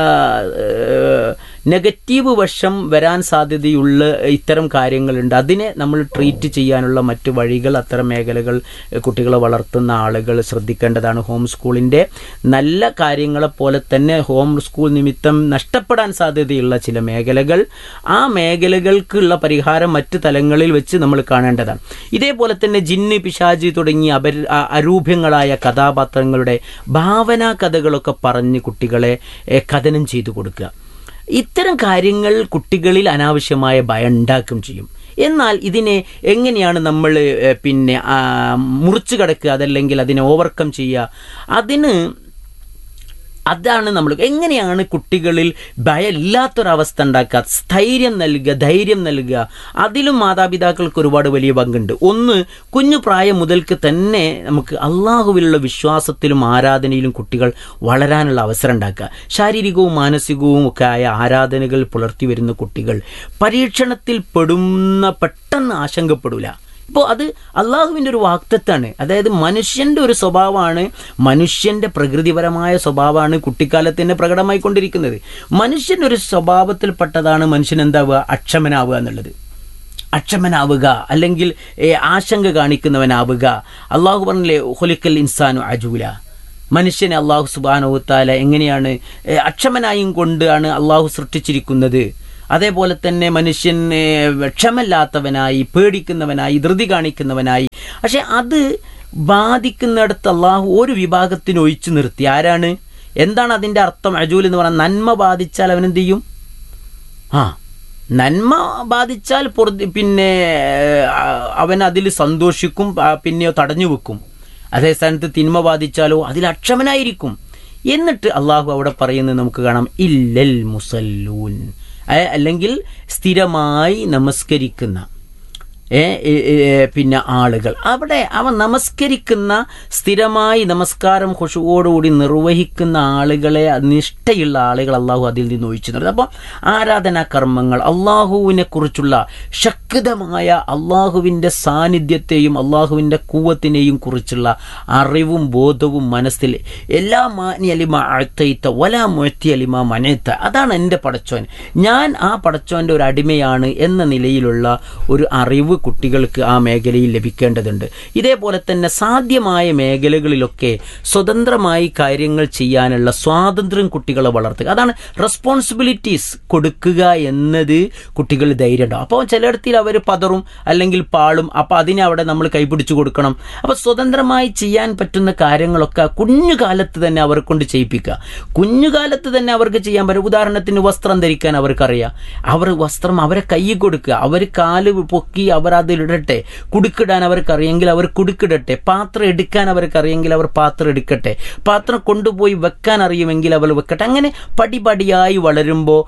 Speaker 8: ഏഹ്, നെഗറ്റീവ് വശം വരാൻ സാധ്യതയുള്ള ഇത്തരം കാര്യങ്ങളുണ്ട് അതിനെ നമ്മൾ ട്രീറ്റ് ചെയ്യാനുള്ള മറ്റു വഴികൾ അത്തരം മേഖലകൾ ഏഹ്, കുട്ടികളെ വളർത്തുന്ന ആളുകൾ ശ്രദ്ധിക്കേണ്ടതാണ് ഹോം സ്കൂളിൻ്റെ നല്ല കാര്യങ്ങളെ പോലെ തന്നെ ഹോം സ്കൂൾ നിമിത്തം നഷ്ടപ്പെടാൻ സാധ്യതയുള്ള ചില മേഖലകൾ ആ മേഖലകൾക്കുള്ള പരിഹാരം മറ്റ് തലങ്ങളിൽ വെച്ച് നമ്മൾ കാണേണ്ടതാണ് ഇതേപോലെ തന്നെ ജിന്ന് പിശാജി തുടങ്ങിയ അപര അ- അരൂപ്യങ്ങളായ കഥാപാത്രങ്ങളുടെ ഭാവനാ കഥകളൊക്കെ പറഞ്ഞ് കുട്ടികളെ ഏഹ്, കഥനം ചെയ്തു കൊടുക്കുക ഇത്തരം കാര്യങ്ങൾ കുട്ടികളിൽ അനാവശ്യമായ ഭയം ഉണ്ടാക്കും ചെയ്യും എന്നാൽ ഇതിനെ എങ്ങനെയാണ് നമ്മൾ ഏഹ്, പിന്നെ ആ, മുറിച്ചു കടക്കുക അതല്ലെങ്കിൽ അതിനെ ഓവർകം ചെയ്യുക അതിന് അതാണ് നമ്മൾ എങ്ങനെയാണ് കുട്ടികളിൽ ഭയമില്ലാത്തൊരവസ്ഥ ഉണ്ടാക്കുക സ്ഥൈര്യം നൽകുക ധൈര്യം നൽകുക അതിലും മാതാപിതാക്കൾക്ക് ഒരുപാട് വലിയ പങ്കുണ്ട് ഒന്ന് കുഞ്ഞു പ്രായം മുതൽക്ക് തന്നെ നമുക്ക് അള്ളാഹുവിലുള്ള വിശ്വാസത്തിലും ആരാധനയിലും കുട്ടികൾ വളരാനുള്ള അവസരം ഉണ്ടാക്കുക ശാരീരികവും മാനസികവും ഒക്കെ ആയ ആരാധനകൾ പുലർത്തി വരുന്ന കുട്ടികൾ പരീക്ഷണത്തിൽ പെടുന്ന പെട്ടെന്ന് ആശങ്കപ്പെടില്ല ഇപ്പോൾ അത് അള്ളാഹുവിൻ്റെ ഒരു വാക്തത്വമാണ് അതായത് മനുഷ്യൻ്റെ ഒരു സ്വഭാവമാണ് മനുഷ്യൻ്റെ പ്രകൃതിപരമായ സ്വഭാവമാണ് കുട്ടിക്കാലത്ത് തന്നെ പ്രകടമായിക്കൊണ്ടിരിക്കുന്നത് മനുഷ്യൻ്റെ ഒരു സ്വഭാവത്തിൽപ്പെട്ടതാണ് മനുഷ്യൻ എന്താവുക അക്ഷമനാവുക എന്നുള്ളത് അക്ഷമനാവുക അല്ലെങ്കിൽ ഏ, ആശങ്ക കാണിക്കുന്നവനാവുക അള്ളാഹു പറഞ്ഞില്ലേ ഹൊലിക്കൽ ഇൻസാനു അജൂല മനുഷ്യനെ അള്ളാഹു സുബാനോത്താല എങ്ങനെയാണ് ഏ, അക്ഷമനായും കൊണ്ടാണ് അള്ളാഹു സൃഷ്ടിച്ചിരിക്കുന്നത് അതേപോലെ തന്നെ മനുഷ്യൻ ഏ, ക്ഷമല്ലാത്തവനായി പേടിക്കുന്നവനായി ധൃതി കാണിക്കുന്നവനായി പക്ഷെ അത് ബാധിക്കുന്നിടത്ത് അള്ളാഹു ഒരു വിഭാഗത്തിന് ഒഴിച്ചു നിർത്തി ആരാണ് എന്താണ് അതിൻ്റെ അർത്ഥം അജൂൽ എന്ന് പറഞ്ഞാൽ നന്മ ബാധിച്ചാൽ അവനെന്ത് ചെയ്യും ആ നന്മ ബാധിച്ചാൽ പൊറുതി പിന്നെ ആ, അവൻ അതിൽ സന്തോഷിക്കും ആ, പിന്നെയോ തടഞ്ഞു വെക്കും അതേ സ്ഥാനത്ത് തിന്മ ബാധിച്ചാലോ അതിൽ അക്ഷമനായിരിക്കും എന്നിട്ട് അള്ളാഹു അവിടെ പറയുന്നത് നമുക്ക് കാണാം ഇല്ലൽ മുസല്ലൂൻ ഏ, അല്ലെങ്കിൽ സ്ഥിരമായി നമസ്കരിക്കുന്ന ഏ, ഏ, ഏ, പിന്നെ ആളുകൾ അവിടെ അവൻ നമസ്കരിക്കുന്ന സ്ഥിരമായി നമസ്കാരം ഖുഷുവോടുകൂടി നിർവഹിക്കുന്ന ആളുകളെ നിഷ്ഠയുള്ള ആളുകൾ അള്ളാഹു അതിൽ നിന്ന് ഒഴിച്ചു നിർത്തും അപ്പോൾ ആരാധനാ കർമ്മങ്ങൾ അള്ളാഹുവിനെ കുറിച്ചുള്ള ശക്തമായ അള്ളാഹുവിൻ്റെ സാന്നിധ്യത്തെയും അള്ളാഹുവിൻ്റെ കൂവത്തിനെയും കുറിച്ചുള്ള അറിവും ബോധവും മനസ്സിൽ എല്ലാ മാനി അലിമ അഴ്ത്തയിത്ത വലാ മുഴത്തി അലിമ മനയത്ത അതാണ് എൻ്റെ പടച്ചോൻ ഞാൻ ആ പടച്ചോൻ്റെ ഒരു അടിമയാണ് എന്ന നിലയിലുള്ള ഒരു അറിവ് കുട്ടികൾക്ക് ആ മേഖലയിൽ ലഭിക്കേണ്ടതുണ്ട് ഇതേപോലെ തന്നെ സാധ്യമായ മേഖലകളിലൊക്കെ സ്വതന്ത്രമായി കാര്യങ്ങൾ ചെയ്യാനുള്ള സ്വാതന്ത്ര്യം കുട്ടികളെ വളർത്തുക അതാണ് റെസ്പോൺസിബിലിറ്റീസ് കൊടുക്കുക എന്നത് കുട്ടികൾ ധൈര്യം ഉണ്ടാവും അപ്പോൾ ചിലയിടത്തിൽ അവർ പതറും അല്ലെങ്കിൽ പാളും അപ്പോൾ അതിനെ അവിടെ നമ്മൾ കൈപിടിച്ചു കൊടുക്കണം അപ്പോൾ സ്വതന്ത്രമായി ചെയ്യാൻ പറ്റുന്ന കാര്യങ്ങളൊക്കെ കുഞ്ഞുകാലത്ത് തന്നെ അവരെ കൊണ്ട് ചെയ്യിപ്പിക്കുക കുഞ്ഞുകാലത്ത് തന്നെ അവർക്ക് ചെയ്യാൻ പറ്റും ഉദാഹരണത്തിന് വസ്ത്രം ധരിക്കാൻ അവർക്കറിയാം അവർ വസ്ത്രം അവരെ കൈ കൊടുക്കുക അവർ കാല് പൊക്കി അവർ അതിലിടട്ടെ കുടുക്കിടാൻ അവർക്കറിയെങ്കിൽ അവർ കുടുക്കിടട്ടെ പാത്രം എടുക്കാൻ അവർക്കറിയെങ്കിൽ അവർ പാത്രം എടുക്കട്ടെ പാത്രം കൊണ്ടുപോയി വെക്കാൻ അറിയുമെങ്കിൽ അവർ വെക്കട്ടെ അങ്ങനെ പടിപടിയായി വളരുമ്പോൾ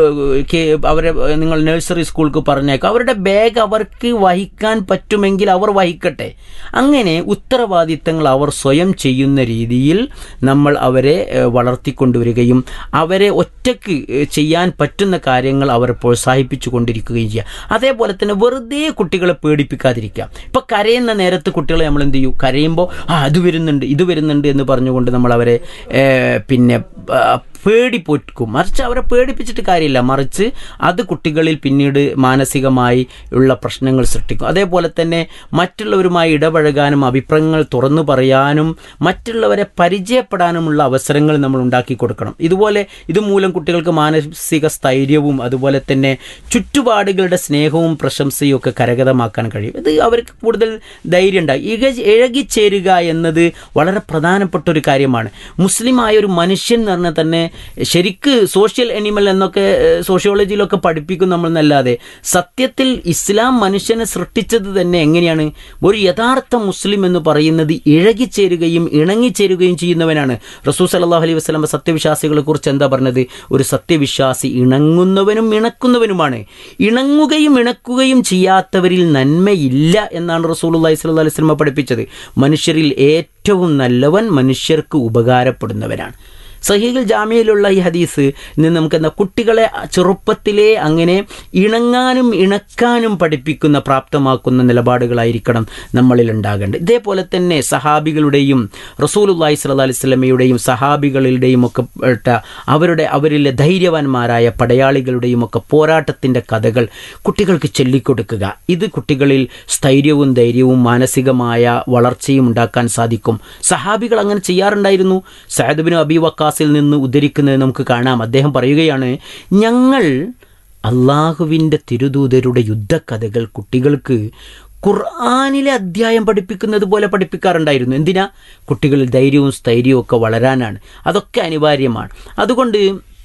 Speaker 8: അവരെ നിങ്ങൾ നഴ്സറി സ്കൂൾക്ക് പറഞ്ഞേക്കാം അവരുടെ ബാഗ് അവർക്ക് വഹിക്കാൻ പറ്റുമെങ്കിൽ അവർ വഹിക്കട്ടെ അങ്ങനെ ഉത്തരവാദിത്തങ്ങൾ അവർ സ്വയം ചെയ്യുന്ന രീതിയിൽ നമ്മൾ അവരെ ഏഹ്, വളർത്തിക്കൊണ്ടുവരികയും അവരെ ഒറ്റയ്ക്ക് ഏഹ്, ചെയ്യാൻ പറ്റുന്ന കാര്യങ്ങൾ അവർ പ്രോത്സാഹിപ്പിച്ചു കൊണ്ടിരിക്കുകയും ചെയ്യുക അതേപോലെ തന്നെ വെറുതെ കുട്ടികളെ പേടിപ്പിക്കാതിരിക്കുക ഇപ്പൊ കരയുന്ന നേരത്ത് കുട്ടികളെ നമ്മൾ എന്ത് ചെയ്യും കരയുമ്പോൾ ആ അത് വരുന്നുണ്ട് ഇത് വരുന്നുണ്ട് എന്ന് പറഞ്ഞുകൊണ്ട് നമ്മൾ അവരെ ഏഹ്, പിന്നെ ആ, പേടിപ്പൊറ്റുക്കും മറിച്ച് അവരെ പേടിപ്പിച്ചിട്ട് കാര്യമില്ല മറിച്ച് അത് കുട്ടികളിൽ പിന്നീട് മാനസികമായി ഉള്ള പ്രശ്നങ്ങൾ സൃഷ്ടിക്കും അതേപോലെ തന്നെ മറ്റുള്ളവരുമായി ഇടപഴകാനും അഭിപ്രായങ്ങൾ തുറന്നു പറയാനും മറ്റുള്ളവരെ പരിചയപ്പെടാനുമുള്ള അവസരങ്ങൾ നമ്മൾ ഉണ്ടാക്കി കൊടുക്കണം ഇതുപോലെ ഇതുമൂലം കുട്ടികൾക്ക് മാനസിക സ്ഥൈര്യവും അതുപോലെ തന്നെ ചുറ്റുപാടുകളുടെ സ്നേഹവും പ്രശംസയും ഒക്കെ കരഗതമാക്കാൻ കഴിയും ഇത് അവർക്ക് കൂടുതൽ ധൈര്യം ഉണ്ടാകും ഇഴ ഇഴകിച്ചേരുക എന്നത് വളരെ പ്രധാനപ്പെട്ട ഒരു കാര്യമാണ് മുസ്ലിമായ ഒരു മനുഷ്യൻ എന്ന് പറഞ്ഞാൽ തന്നെ ശരിക്ക് സോഷ്യൽ അനിമൽ എന്നൊക്കെ ഏഹ്, സോഷ്യോളജിയിലൊക്കെ പഠിപ്പിക്കും നമ്മൾ എന്നല്ലാതെ സത്യത്തിൽ ഇസ്ലാം മനുഷ്യനെ സൃഷ്ടിച്ചത് തന്നെ എങ്ങനെയാണ് ഒരു യഥാർത്ഥ മുസ്ലിം എന്ന് പറയുന്നത് ഇഴകിച്ചേരുകയും ഇണങ്ങിച്ചേരുകയും ചെയ്യുന്നവനാണ് റസൂൽ സല്ലല്ലാഹു അലൈഹി വസല്ലം സത്യവിശ്വാസികളെ കുറിച്ച് എന്താ പറഞ്ഞത് ഒരു സത്യവിശ്വാസി ഇണങ്ങുന്നവനും ഇണക്കുന്നവനുമാണ് ഇണങ്ങുകയും ഇണക്കുകയും ചെയ്യാത്തവരിൽ നന്മയില്ല എന്നാണ് റസൂലുള്ളാഹി സ്വല്ലല്ലാഹു അലൈഹി വസല്ലം പഠിപ്പിച്ചത് മനുഷ്യരിൽ ഏറ്റവും നല്ലവൻ മനുഷ്യർക്ക് ഉപകാരപ്പെടുന്നവനാണ് സഹീൽ ജാമ്യയിലുള്ള ഈ ഹദീസ് ഇന്ന് നമുക്ക് എന്താ കുട്ടികളെ ചെറുപ്പത്തിലേ അങ്ങനെ ഇണങ്ങാനും ഇണക്കാനും പഠിപ്പിക്കുന്ന പ്രാപ്തമാക്കുന്ന നിലപാടുകളായിരിക്കണം നമ്മളിൽ ഉണ്ടാകേണ്ടത് ഇതേപോലെ തന്നെ സഹാബികളുടെയും റസൂലുല്ലാഹി സ്വല്ലല്ലാഹി അലൈഹി വസല്ലമയുടെയും സഹാബികളുടെയും ഒക്കെ പെട്ട അവരുടെ അവരിലെ ധൈര്യവാന്മാരായ പടയാളികളുടെയും ഒക്കെ പോരാട്ടത്തിൻ്റെ കഥകൾ കുട്ടികൾക്ക് ചൊല്ലിക്കൊടുക്കുക ഇത് കുട്ടികളിൽ സ്ഥൈര്യവും ധൈര്യവും മാനസികമായ വളർച്ചയും ഉണ്ടാക്കാൻ സാധിക്കും സഹാബികൾ അങ്ങനെ ചെയ്യാറുണ്ടായിരുന്നു സഹദബിന് അബി വക്കാസിൽ നിന്ന് ഉദ്ധരിക്കുന്നത് നമുക്ക് കാണാം അദ്ദേഹം പറയുകയാണ് ഞങ്ങൾ അള്ളാഹുവിൻ്റെ തിരുദൂതരുടെ യുദ്ധക്കഥകൾ കുട്ടികൾക്ക് ഖുർആാനിലെ അധ്യായം പഠിപ്പിക്കുന്നത് പോലെ പഠിപ്പിക്കാറുണ്ടായിരുന്നു എന്തിനാ കുട്ടികളിൽ ധൈര്യവും സ്ഥൈര്യവും ഒക്കെ വളരാനാണ് അതൊക്കെ അനിവാര്യമാണ് അതുകൊണ്ട്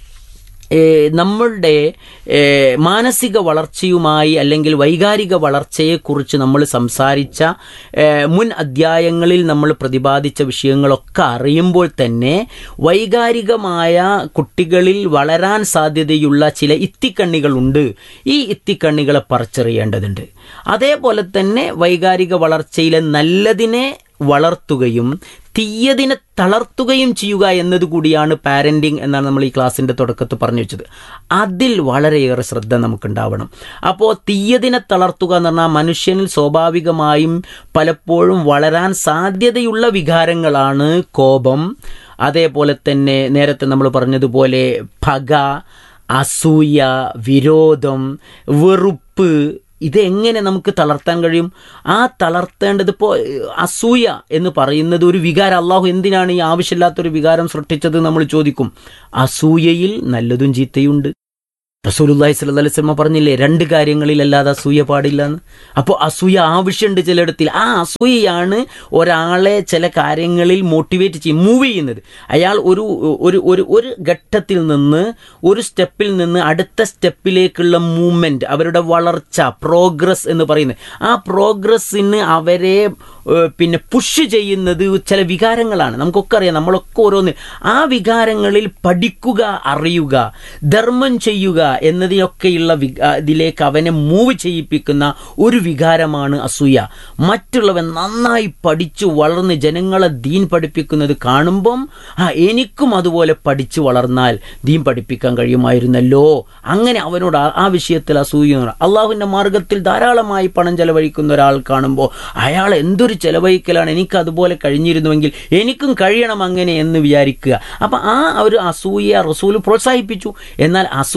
Speaker 8: ഏഹ് നമ്മളുടെ ഏഹ് മാനസിക വളർച്ചയുമായി അല്ലെങ്കിൽ വൈകാരിക വളർച്ചയെക്കുറിച്ച് നമ്മൾ സംസാരിച്ച ഏഹ് മുൻ അധ്യായങ്ങളിൽ നമ്മൾ പ്രതിപാദിച്ച വിഷയങ്ങളൊക്കെ അറിയുമ്പോൾ തന്നെ വൈകാരികമായ കുട്ടികളിൽ വളരാൻ സാധ്യതയുള്ള ചില ഇത്തിക്കണ്ണികളുണ്ട് ഈ ഇത്തിക്കണ്ണികളെ പറിച്ചെറിയേണ്ടതുണ്ട് അതേപോലെ തന്നെ വൈകാരിക വളർച്ചയിലെ നല്ലതിനെ വളർത്തുകയും തീയതിനെ തളർത്തുകയും ചെയ്യുക എന്നതുകൂടിയാണ് പാരൻറ്റിങ് എന്നാണ് നമ്മൾ ഈ ക്ലാസ്സിൻ്റെ തുടക്കത്തിൽ പറഞ്ഞു വെച്ചത് അതിൽ വളരെയേറെ ശ്രദ്ധ നമുക്കുണ്ടാവണം അപ്പോൾ തീയതിനെ തളർത്തുക എന്ന് പറഞ്ഞാൽ മനുഷ്യനിൽ സ്വാഭാവികമായും പലപ്പോഴും വളരാൻ സാധ്യതയുള്ള വികാരങ്ങളാണ് കോപം അതേപോലെ തന്നെ നേരത്തെ നമ്മൾ പറഞ്ഞതുപോലെ പക അസൂയ വിരോധം വെറുപ്പ് ഇതെങ്ങനെ നമുക്ക് തളർത്താൻ കഴിയും ആ തളർത്തേണ്ടത് ഇപ്പോൾ അസൂയ എന്ന് പറയുന്നത് ഒരു വികാരം അള്ളാഹു എന്തിനാണ് ഈ ആവശ്യമില്ലാത്തൊരു വികാരം സൃഷ്ടിച്ചത് നമ്മൾ ചോദിക്കും അസൂയയിൽ നല്ലതും ചീത്തയുണ്ട് റസൂലുല്ലാഹി സ്വല്ലല്ലാഹി അലൈഹി വസല്ലം പറഞ്ഞില്ലേ രണ്ട് കാര്യങ്ങളിലല്ലാതെ അസൂയ പാടില്ല എന്ന് അപ്പോൾ അസൂയ ആവശ്യമുണ്ട് ചിലയിടത്തിൽ ആ അസൂയയാണ് ഒരാളെ ചില കാര്യങ്ങളിൽ മോട്ടിവേറ്റ് ചെയ്യും മൂവ് ചെയ്യുന്നത് അയാൾ ഒരു ഒരു ഒരു ഒരു ഘട്ടത്തിൽ നിന്ന് ഒരു സ്റ്റെപ്പിൽ നിന്ന് അടുത്ത സ്റ്റെപ്പിലേക്കുള്ള മൂവ്മെന്റ് അവരുടെ വളർച്ച പ്രോഗ്രസ് എന്ന് പറയുന്നത് ആ പ്രോഗ്രസ്സിന് അവരെ ഏഹ്, പിന്നെ പുഷ് ചെയ്യുന്നത് ചില വികാരങ്ങളാണ് നമുക്കൊക്കെ അറിയാം നമ്മളൊക്കെ ഓരോന്ന് ആ വികാരങ്ങളിൽ പഠിക്കുക അറിയുക ധർമ്മം ചെയ്യുക എന്നതിനൊക്കെയുള്ള വിക- ഇതിലേക്ക് അവനെ മൂവ് ചെയ്യിപ്പിക്കുന്ന ഒരു വികാരമാണ് അസൂയ മറ്റുള്ളവൻ നന്നായി പഠിച്ചു വളർന്ന് ജനങ്ങളെ ദീൻ പഠിപ്പിക്കുന്നത് കാണുമ്പം ആ എനിക്കും അതുപോലെ പഠിച്ചു വളർന്നാൽ ദീൻ പഠിപ്പിക്കാൻ കഴിയുമായിരുന്നല്ലോ അങ്ങനെ അവനോട് ആ- ആ വിഷയത്തിൽ അസൂയ അള്ളാഹുവിൻ്റെ മാർഗത്തിൽ ധാരാളമായി പണം ചെലവഴിക്കുന്ന ഒരാൾ കാണുമ്പോൾ അയാൾ എന്തൊരു ചെലവഴിക്കലാണ് എനിക്ക് അതുപോലെ കഴിഞ്ഞിരുന്നുവെങ്കിൽ എനിക്കും കഴിയണം അങ്ങനെ എന്ന് വിചാരിക്കുക അപ്പം ആ ഒരു അസൂയ റസൂല് പ്രോത്സാഹിപ്പിച്ചു എന്നാൽ അസൂയ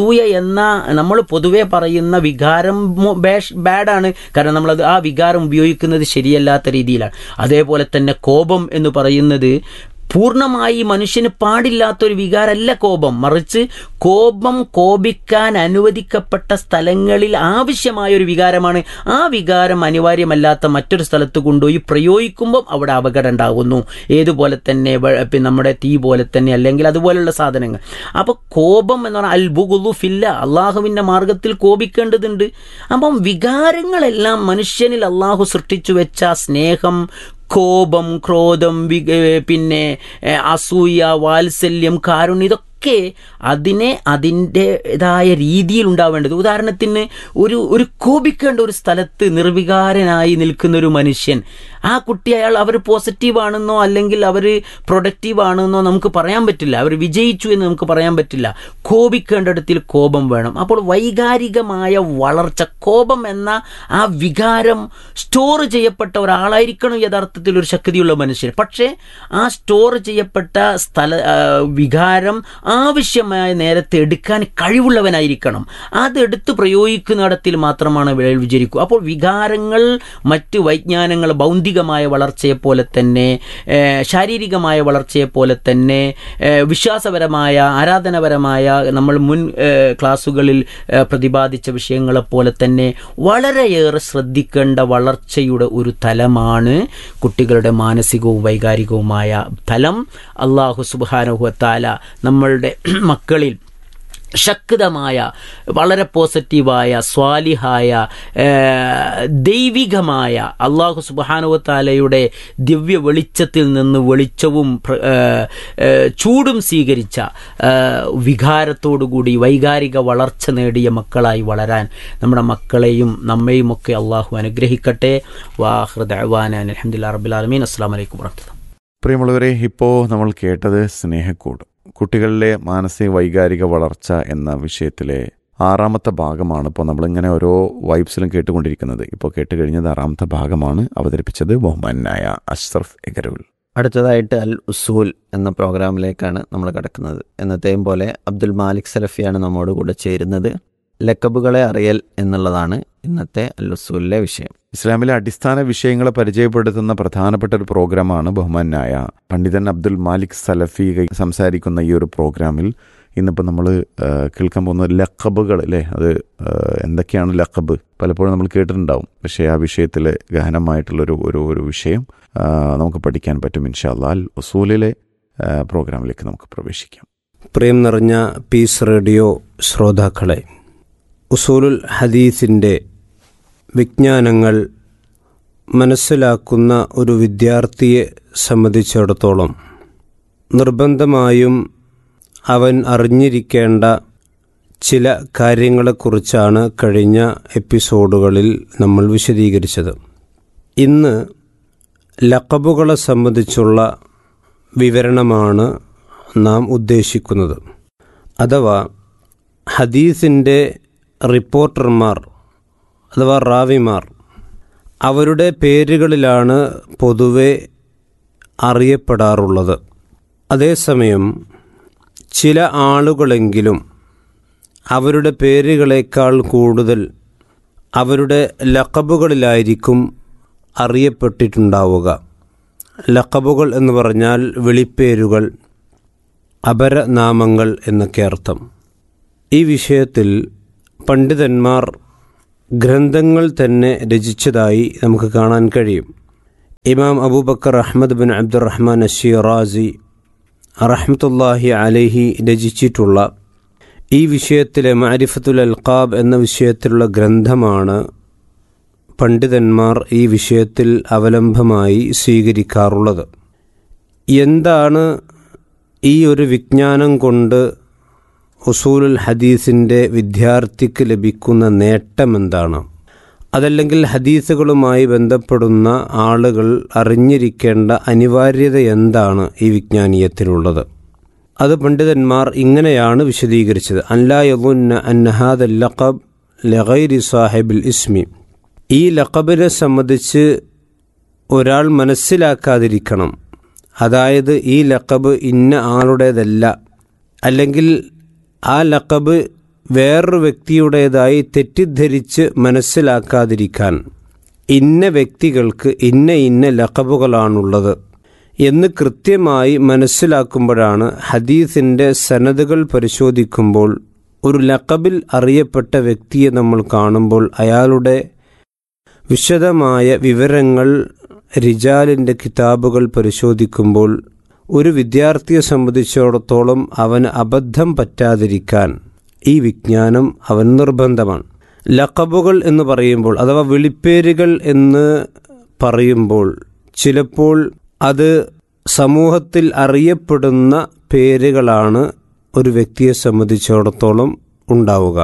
Speaker 8: എന്ന നമ്മൾ പൊതുവെ പറയുന്ന വികാരം മോ- ബേഷ്- ബാഡാണ് കാരണം നമ്മളത് ആ വികാരം ഉപയോഗിക്കുന്നത് ശരിയല്ലാത്ത രീതിയിലാണ് അതേപോലെ തന്നെ കോപം എന്ന് പറയുന്നത് പൂർണ്ണമായി മനുഷ്യന് പാടില്ലാത്തൊരു വികാരമല്ല കോപം മറിച്ച് കോപം കോപിക്കാൻ അനുവദിക്കപ്പെട്ട സ്ഥലങ്ങളിൽ ആവശ്യമായ ഒരു വികാരമാണ് ആ വികാരം അനിവാര്യമല്ലാത്ത മറ്റൊരു സ്ഥലത്ത് കൊണ്ടുപോയി പ്രയോഗിക്കുമ്പം അവിടെ അപകടം ഉണ്ടാകുന്നു ഏതുപോലെ തന്നെ വ- പിന്നെ നമ്മുടെ തീ പോലെ തന്നെ അല്ലെങ്കിൽ അതുപോലുള്ള സാധനങ്ങൾ അപ്പോൾ കോപം എന്ന് പറഞ്ഞാൽ അൽബുഗുലു ഫില്ല അള്ളാഹുവിൻ്റെ മാർഗത്തിൽ കോപിക്കേണ്ടതുണ്ട് അപ്പം വികാരങ്ങളെല്ലാം മനുഷ്യനിൽ അള്ളാഹു സൃഷ്ടിച്ചു വെച്ച സ്നേഹം കോപം ക്രോധം വി- ഏ, പിന്നെ ഏ, അസൂയ വാത്സല്യം കാരുണ്യം ഇതൊക്കെ അതിനെ അതിൻ്റെതായ രീതിയിൽ ഉണ്ടാവേണ്ടത് ഉദാഹരണത്തിന് ഒരു ഒരു കോപിക്കേണ്ട ഒരു സ്ഥലത്ത് നിർവികാരനായി നിൽക്കുന്ന ഒരു മനുഷ്യൻ ആ കുട്ടി അയാൾ അവർ പോസിറ്റീവ് ആണെന്നോ അല്ലെങ്കിൽ അവർ പ്രൊഡക്റ്റീവ് ആണെന്നോ നമുക്ക് പറയാൻ പറ്റില്ല അവർ വിജയിച്ചു എന്ന് നമുക്ക് പറയാൻ പറ്റില്ല കോപിക്കേണ്ടിടത്തിൽ കോപം വേണം അപ്പോൾ വൈകാരികമായ വളർച്ച കോപം എന്ന ആ വികാരം സ്റ്റോർ ചെയ്യപ്പെട്ട ഒരാളായിരിക്കണം യഥാർത്ഥത്തിൽ ഒരു ശക്തിയുള്ള മനുഷ്യൻ പക്ഷേ ആ സ്റ്റോർ ചെയ്യപ്പെട്ട സ്ഥല ആ, വികാരം ആവശ്യമായ നേരത്തെ എടുക്കാൻ കഴിവുള്ളവനായിരിക്കണം അതെടുത്ത് പ്രയോഗിക്കുന്നിടത്തിൽ മാത്രമാണ് വിളൽ വിചരിക്കൂ അപ്പോൾ വികാരങ്ങൾ മറ്റ് വൈജ്ഞാനങ്ങൾ ഭൗതികമായ വളർച്ചയെ പോലെ തന്നെ ഏ, ശാരീരികമായ വളർച്ചയെ പോലെ തന്നെ ഏ, വിശ്വാസപരമായ ആരാധനപരമായ നമ്മൾ മുൻ ഏ, ക്ലാസ്സുകളിൽ ഏ, പ്രതിപാദിച്ച വിഷയങ്ങളെ പോലെ തന്നെ വളരെയേറെ ശ്രദ്ധിക്കേണ്ട വളർച്ചയുടെ ഒരു തലമാണ് കുട്ടികളുടെ മാനസികവും വൈകാരികവുമായ തലം അള്ളാഹു സുബാനുഹത്താല നമ്മളുടെ മക്കളിൽ ശക്തമായ വളരെ പോസിറ്റീവായ സ്വാലിഹായ ഏ, ദൈവികമായ അള്ളാഹു സുബാനുവത്താലയുടെ ദിവ്യ വെളിച്ചത്തിൽ നിന്ന് വെളിച്ചവും പ്ര- ഏ, ഏ, ചൂടും സ്വീകരിച്ച ഏ, വികാരത്തോടുകൂടി വൈകാരിക വളർച്ച നേടിയ മക്കളായി വളരാൻ നമ്മുടെ മക്കളെയും നമ്മയും ഒക്കെ അള്ളാഹു അനുഗ്രഹിക്കട്ടെ വാഹൃദാൻ അലഹമുല്ലാ റബുലാലമീൻ അസ്സാം വലൈക്കും വർഹമത്തുള്ള
Speaker 1: പ്രിയമുള്ളവരെ ഇപ്പോൾ നമ്മൾ കേട്ടത് സ്നേഹക്കൂട് കുട്ടികളിലെ മാനസിക വൈകാരിക വളർച്ച എന്ന വിഷയത്തിലെ ആറാമത്തെ ഭാഗമാണ് ഇപ്പോൾ നമ്മളിങ്ങനെ ഓരോ വൈബ്സിലും കേട്ടുകൊണ്ടിരിക്കുന്നത് ഇപ്പോൾ കേട്ട് കഴിഞ്ഞത് ആറാമത്തെ ഭാഗമാണ് അവതരിപ്പിച്ചത് ബഹുമാനായ അഷ്റഫ് എഗരവുൽ
Speaker 7: അടുത്തതായിട്ട് അൽ ഉസൂൽ എന്ന പ്രോഗ്രാമിലേക്കാണ് നമ്മൾ കിടക്കുന്നത് എന്നത്തെയും പോലെ അബ്ദുൽ മാലിക് സലഫിയാണ് നമ്മോട് കൂടെ ചേരുന്നത് ലക്കബുകളെ അറിയൽ എന്നുള്ളതാണ് ഇന്നത്തെ അൽ ഉസൂലിലെ വിഷയം
Speaker 1: ഇസ്ലാമിലെ അടിസ്ഥാന വിഷയങ്ങളെ പരിചയപ്പെടുത്തുന്ന പ്രധാനപ്പെട്ട ഒരു പ്രോഗ്രാമാണ് ബഹുമാനായ പണ്ഡിതൻ അബ്ദുൽ മാലിക് സലഫി സംസാരിക്കുന്ന ഈ ഒരു പ്രോഗ്രാമിൽ ഇന്നിപ്പോൾ നമ്മൾ കേൾക്കാൻ പോകുന്ന ലക്കബുകൾ അല്ലേ അത് ആ, എന്തൊക്കെയാണ് ലക്കബ് പലപ്പോഴും നമ്മൾ കേട്ടിട്ടുണ്ടാവും പക്ഷേ ആ വിഷയത്തിൽ ഗഹനമായിട്ടുള്ളൊരു ഒരു ഒരു വിഷയം ആ, നമുക്ക് പഠിക്കാൻ പറ്റും ഇൻഷാല്ലാ അൽ ഉസൂലിലെ ആ, പ്രോഗ്രാമിലേക്ക് നമുക്ക് പ്രവേശിക്കാം
Speaker 9: പ്രിയം നിറഞ്ഞ പീസ് റേഡിയോ ശ്രോതാക്കളെ ഉസൂലുൽ ഹദീസിൻ്റെ വിജ്ഞാനങ്ങൾ മനസ്സിലാക്കുന്ന ഒരു വിദ്യാർത്ഥിയെ സംബന്ധിച്ചിടത്തോളം നിർബന്ധമായും അവൻ അറിഞ്ഞിരിക്കേണ്ട ചില കാര്യങ്ങളെക്കുറിച്ചാണ് കഴിഞ്ഞ എപ്പിസോഡുകളിൽ നമ്മൾ വിശദീകരിച്ചത് ഇന്ന് ലക്കബുകളെ സംബന്ധിച്ചുള്ള വിവരണമാണ് നാം ഉദ്ദേശിക്കുന്നത് അഥവാ ഹദീസിൻ്റെ റിപ്പോർട്ടർമാർ അഥവാ റാവിമാർ അവരുടെ പേരുകളിലാണ് പൊതുവെ അറിയപ്പെടാറുള്ളത് അതേസമയം ചില ആളുകളെങ്കിലും അവരുടെ പേരുകളേക്കാൾ കൂടുതൽ അവരുടെ ലക്കബുകളിലായിരിക്കും അറിയപ്പെട്ടിട്ടുണ്ടാവുക ലക്കബുകൾ എന്ന് പറഞ്ഞാൽ വിളിപ്പേരുകൾ അപരനാമങ്ങൾ എന്നൊക്കെ അർത്ഥം ഈ വിഷയത്തിൽ പണ്ഡിതന്മാർ ഗ്രന്ഥങ്ങൾ തന്നെ രചിച്ചതായി നമുക്ക് കാണാൻ കഴിയും Imam Abubakar Ahmad bin Abdurrahman Ashirazi റഹ്മത്തുല്ലാഹി അലഹി രചിച്ചിട്ടുള്ള ഈ വിഷയത്തിലെ മാരിഫത്തുൽ അൽഖാബ് എന്ന വിഷയത്തിലുള്ള ഗ്രന്ഥമാണ് പണ്ഡിതന്മാർ ഈ വിഷയത്തിൽ അവലംബമായി സ്വീകരിക്കാറുള്ളത് എന്താണ് ഈ ഒരു വിജ്ഞാനം കൊണ്ട് ഉസൂലുൽ ഹദീസിൻ്റെ വിദ്യാർത്ഥിക്ക് ലഭിക്കുന്ന നേട്ടമെന്താണ് അതല്ലെങ്കിൽ ഹദീസുകളുമായി ബന്ധപ്പെടുന്ന ആളുകൾ അറിഞ്ഞിരിക്കേണ്ട അനിവാര്യത എന്താണ് ഈ വിജ്ഞാനീയത്തിലുള്ളത് അത് പണ്ഡിതന്മാർ ഇങ്ങനെയാണ് വിശദീകരിച്ചത് അല്ലായുന്ന അന്നഹാദ് ലഖബ് ലഗൈരി സാഹിബിൽ ഇസ്മി ഈ ലഖബിനെ സംബന്ധിച്ച് ഒരാൾ മനസ്സിലാക്കാതിരിക്കണം അതായത് ഈ ലഖബ് ഇന്ന ആളുടേതല്ല അല്ലെങ്കിൽ ആ ലഖബ് വേറൊരു വ്യക്തിയുടേതായി തെറ്റിദ്ധരിച്ച് മനസ്സിലാക്കാതിരിക്കാൻ ഇന്ന വ്യക്തികൾക്ക് ഇന്ന ഇന്ന ലഖബുകളാണുള്ളത് എന്ന് കൃത്യമായി മനസ്സിലാക്കുമ്പോഴാണ് ഹദീസിൻ്റെ സനദുകൾ പരിശോധിക്കുമ്പോൾ ഒരു ലഖബിൽ അറിയപ്പെട്ട വ്യക്തിയെ നമ്മൾ കാണുമ്പോൾ അയാളുടെ വിശദമായ വിവരങ്ങൾ റിജാലിൻ്റെ കിതാബുകൾ പരിശോധിക്കുമ്പോൾ ഒരു വിദ്യാർത്ഥിയെ സംബന്ധിച്ചിടത്തോളം അവന് അബദ്ധം പറ്റാതിരിക്കാൻ ഈ വിജ്ഞാനം അവൻ നിർബന്ധമാണ് ലഖബുകൾ എന്ന് പറയുമ്പോൾ അഥവാ വിളിപ്പേരുകൾ എന്ന് പറയുമ്പോൾ ചിലപ്പോൾ അത് സമൂഹത്തിൽ അറിയപ്പെടുന്ന പേരുകളാണ് ഒരു വ്യക്തിയെ സംബന്ധിച്ചിടത്തോളം ഉണ്ടാവുക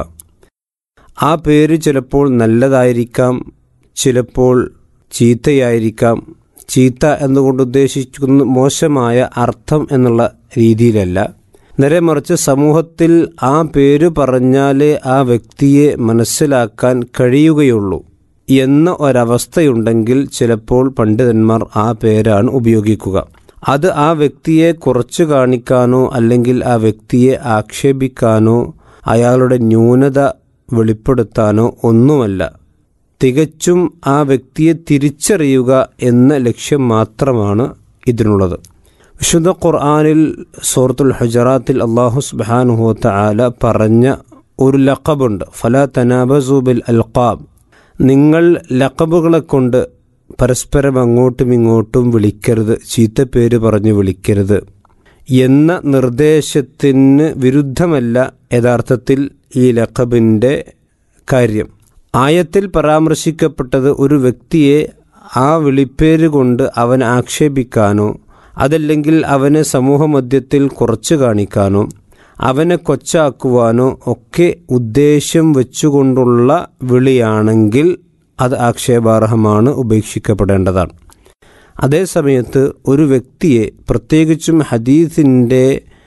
Speaker 9: ആ പേര് ചിലപ്പോൾ നല്ലതായിരിക്കാം ചിലപ്പോൾ ചീത്തയായിരിക്കാം ചീത്ത എന്നുകൊണ്ട് ഉദ്ദേശിക്കുന്ന മോശമായ അർത്ഥം എന്നുള്ള രീതിയിലല്ല നേരെ മറിച്ച് സമൂഹത്തിൽ ആ പേര് പറഞ്ഞാലേ ആ വ്യക്തിയെ മനസ്സിലാക്കാൻ കഴിയുകയുള്ളൂ എന്ന ഒരവസ്ഥയുണ്ടെങ്കിൽ ചിലപ്പോൾ പണ്ഡിതന്മാർ ആ പേരാണ് ഉപയോഗിക്കുക അത് ആ വ്യക്തിയെ കുറച്ചു കാണിക്കാനോ അല്ലെങ്കിൽ ആ വ്യക്തിയെ ആക്ഷേപിക്കാനോ അയാളുടെ ന്യൂനത വെളിപ്പെടുത്താനോ ഒന്നുമല്ല തികച്ചും ആ വ്യക്തിയെ തിരിച്ചറിയുക എന്ന ലക്ഷ്യം മാത്രമാണ് ഇതിനുള്ളത് വിശുദ്ധ ഖുർആാനിൽ സൂറത്തുൽ ഹുജറാത്തിൽ അള്ളാഹു സുബാനുഹോത്ത ആല പറഞ്ഞ ഒരു ലഖബുണ്ട് ഫല തനാബസൂബിൽ അൽഖാബ് നിങ്ങൾ ലഖബുകളെ കൊണ്ട് പരസ്പരം അങ്ങോട്ടും ഇങ്ങോട്ടും വിളിക്കരുത് ചീത്തപ്പേര് പറഞ്ഞ് വിളിക്കരുത് എന്ന നിർദ്ദേശത്തിന് വിരുദ്ധമല്ല യഥാർത്ഥത്തിൽ ഈ ലഖബിൻ്റെ കാര്യം ആയത്തിൽ പരാമർശിക്കപ്പെട്ടത് ഒരു വ്യക്തിയെ ആ വിളിപ്പേര് കൊണ്ട് അവൻ ആക്ഷേപിക്കാനോ അതല്ലെങ്കിൽ അവനെ സമൂഹമധ്യത്തിൽ കുറച്ചു കാണിക്കാനോ അവനെ കൊച്ചാക്കുവാനോ ഒക്കെ ഉദ്ദേശ്യം വെച്ചുകൊണ്ടുള്ള വിളിയാണെങ്കിൽ അത് ആക്ഷേപാർഹമാണ് ഉപേക്ഷിക്കപ്പെടേണ്ടതാണ് അതേസമയത്ത് ഒരു വ്യക്തിയെ പ്രത്യേകിച്ചും ഹദീസിൻ്റെ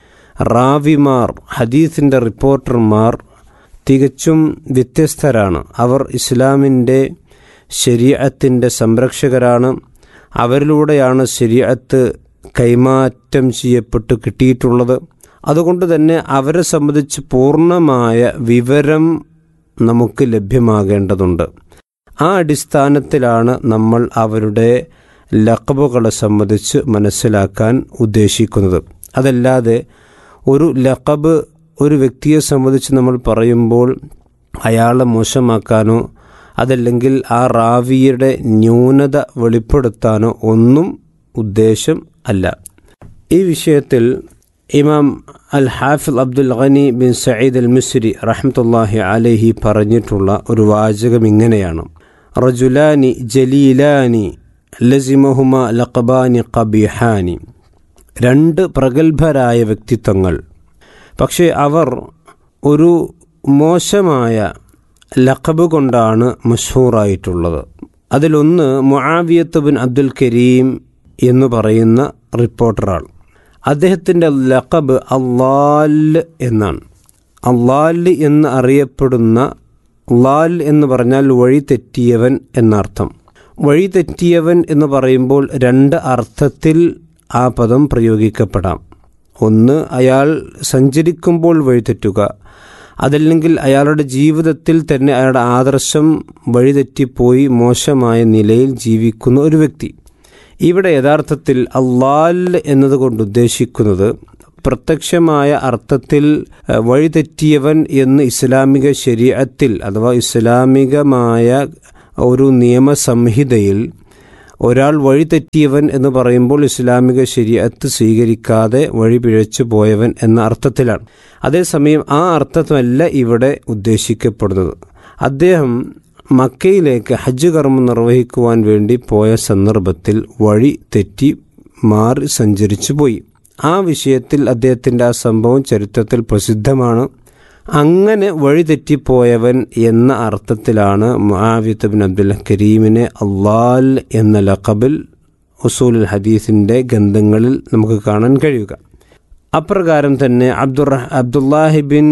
Speaker 9: റാവിമാർ ഹദീസിൻ്റെ റിപ്പോർട്ടർമാർ തികച്ചും വ്യത്യസ്തരാണ് അവർ ഇസ്ലാമിൻ്റെ ശരീഅത്തിൻ്റെ സംരക്ഷകരാണ് അവരിലൂടെയാണ് ശരീഅത്ത് കൈമാറ്റം ചെയ്യപ്പെട്ട് കിട്ടിയിട്ടുള്ളത് അതുകൊണ്ട് തന്നെ അവരെ സംബന്ധിച്ച് പൂർണ്ണമായ വിവരം നമുക്ക് ലഭ്യമാകേണ്ടതുണ്ട് ആ അടിസ്ഥാനത്തിലാണ് നമ്മൾ അവരുടെ ലക്കബുകളെ സംബന്ധിച്ച് മനസ്സിലാക്കാൻ ഉദ്ദേശിക്കുന്നത് അതല്ലാതെ ഒരു ലക്കബ് ഒരു വ്യക്തിയെ സംബന്ധിച്ച് നമ്മൾ പറയുമ്പോൾ അയാളെ മോശമാക്കാനോ അതല്ലെങ്കിൽ ആ റാവിയുടെ ന്യൂനത വെളിപ്പെടുത്താനോ ഒന്നും ഉദ്ദേശം അല്ല ഈ വിഷയത്തിൽ ഇമാം അൽ ഹാഫിൽ അബ്ദുൽ ഖനി ബിൻ സയ്യിദ് അൽ മിസ്രി റഹ്മത്തുല്ലാഹി അലഹി പറഞ്ഞിട്ടുള്ള ഒരു വാചകം ഇങ്ങനെയാണ് റജുലാനി ജലീലാനി ലസിമഹുമ ലഖബാനി കബിഹാനി രണ്ട് പ്രഗത്ഭരായ വ്യക്തിത്വങ്ങൾ പക്ഷേ അവർ ഒരു മോശമായ ലഖബ് കൊണ്ടാണ് മഷൂറായിട്ടുള്ളത് അതിലൊന്ന് മുആവിയത്ത് ബിൻ അബ്ദുൽ കരീം എന്ന് പറയുന്ന റിപ്പോർട്ടറാണ് അദ്ദേഹത്തിൻ്റെ ലഖബ് അള്ളാൽ എന്നാണ് അള്ളാൽ എന്ന് അറിയപ്പെടുന്ന ലാൽ എന്ന് പറഞ്ഞാൽ വഴി തെറ്റിയവൻ എന്നർത്ഥം വഴി തെറ്റിയവൻ എന്ന് പറയുമ്പോൾ രണ്ട് അർത്ഥത്തിൽ ആ പദം പ്രയോഗിക്കപ്പെടാം ഒന്ന് അയാൾ സഞ്ചരിക്കുമ്പോൾ വഴിതെറ്റുക അതല്ലെങ്കിൽ അയാളുടെ ജീവിതത്തിൽ തന്നെ അയാളുടെ ആദർശം വഴിതെറ്റിപ്പോയി മോശമായ നിലയിൽ ജീവിക്കുന്ന ഒരു വ്യക്തി ഇവിടെ യഥാർത്ഥത്തിൽ അള്ളാൽ എന്നതുകൊണ്ട് ഉദ്ദേശിക്കുന്നത് പ്രത്യക്ഷമായ അർത്ഥത്തിൽ വഴിതെറ്റിയവൻ എന്ന് ഇസ്ലാമിക ശരീരത്തിൽ അഥവാ ഇസ്ലാമികമായ ഒരു നിയമസംഹിതയിൽ ഒരാൾ വഴിതെറ്റിയവൻ എന്ന് പറയുമ്പോൾ ഇസ്ലാമിക ശരീഅത്ത് സ്വീകരിക്കാതെ വഴി പിഴച്ചു പോയവൻ എന്ന അർത്ഥത്തിലാണ് അതേസമയം ആ അർത്ഥമല്ല ഇവിടെ ഉദ്ദേശിക്കപ്പെടുന്നത് അദ്ദേഹം മക്കയിലേക്ക് ഹജ്ജ് കർമ്മം നിർവഹിക്കുവാൻ വേണ്ടി പോയ സന്ദർഭത്തിൽ വഴി തെറ്റി മാറി സഞ്ചരിച്ചു പോയി ആ വിഷയത്തിൽ അദ്ദേഹത്തിൻ്റെ ആ സംഭവം ചരിത്രത്തിൽ പ്രസിദ്ധമാണ് അങ്ങനെ വഴിതെറ്റിപ്പോയവൻ എന്ന അർത്ഥത്തിലാണ് മുആവിത്ത് ബിൻ അബ്ദുൽ കരീമിനെ അള്ളാൽ എന്ന ലഖബിൽ ഉസൂൽ ഹദീസിൻ്റെ ഗന്ധങ്ങളിൽ നമുക്ക് കാണാൻ കഴിയുക അപ്രകാരം തന്നെ അബ്ദുർ അബ്ദുല്ലാഹി ബിൻ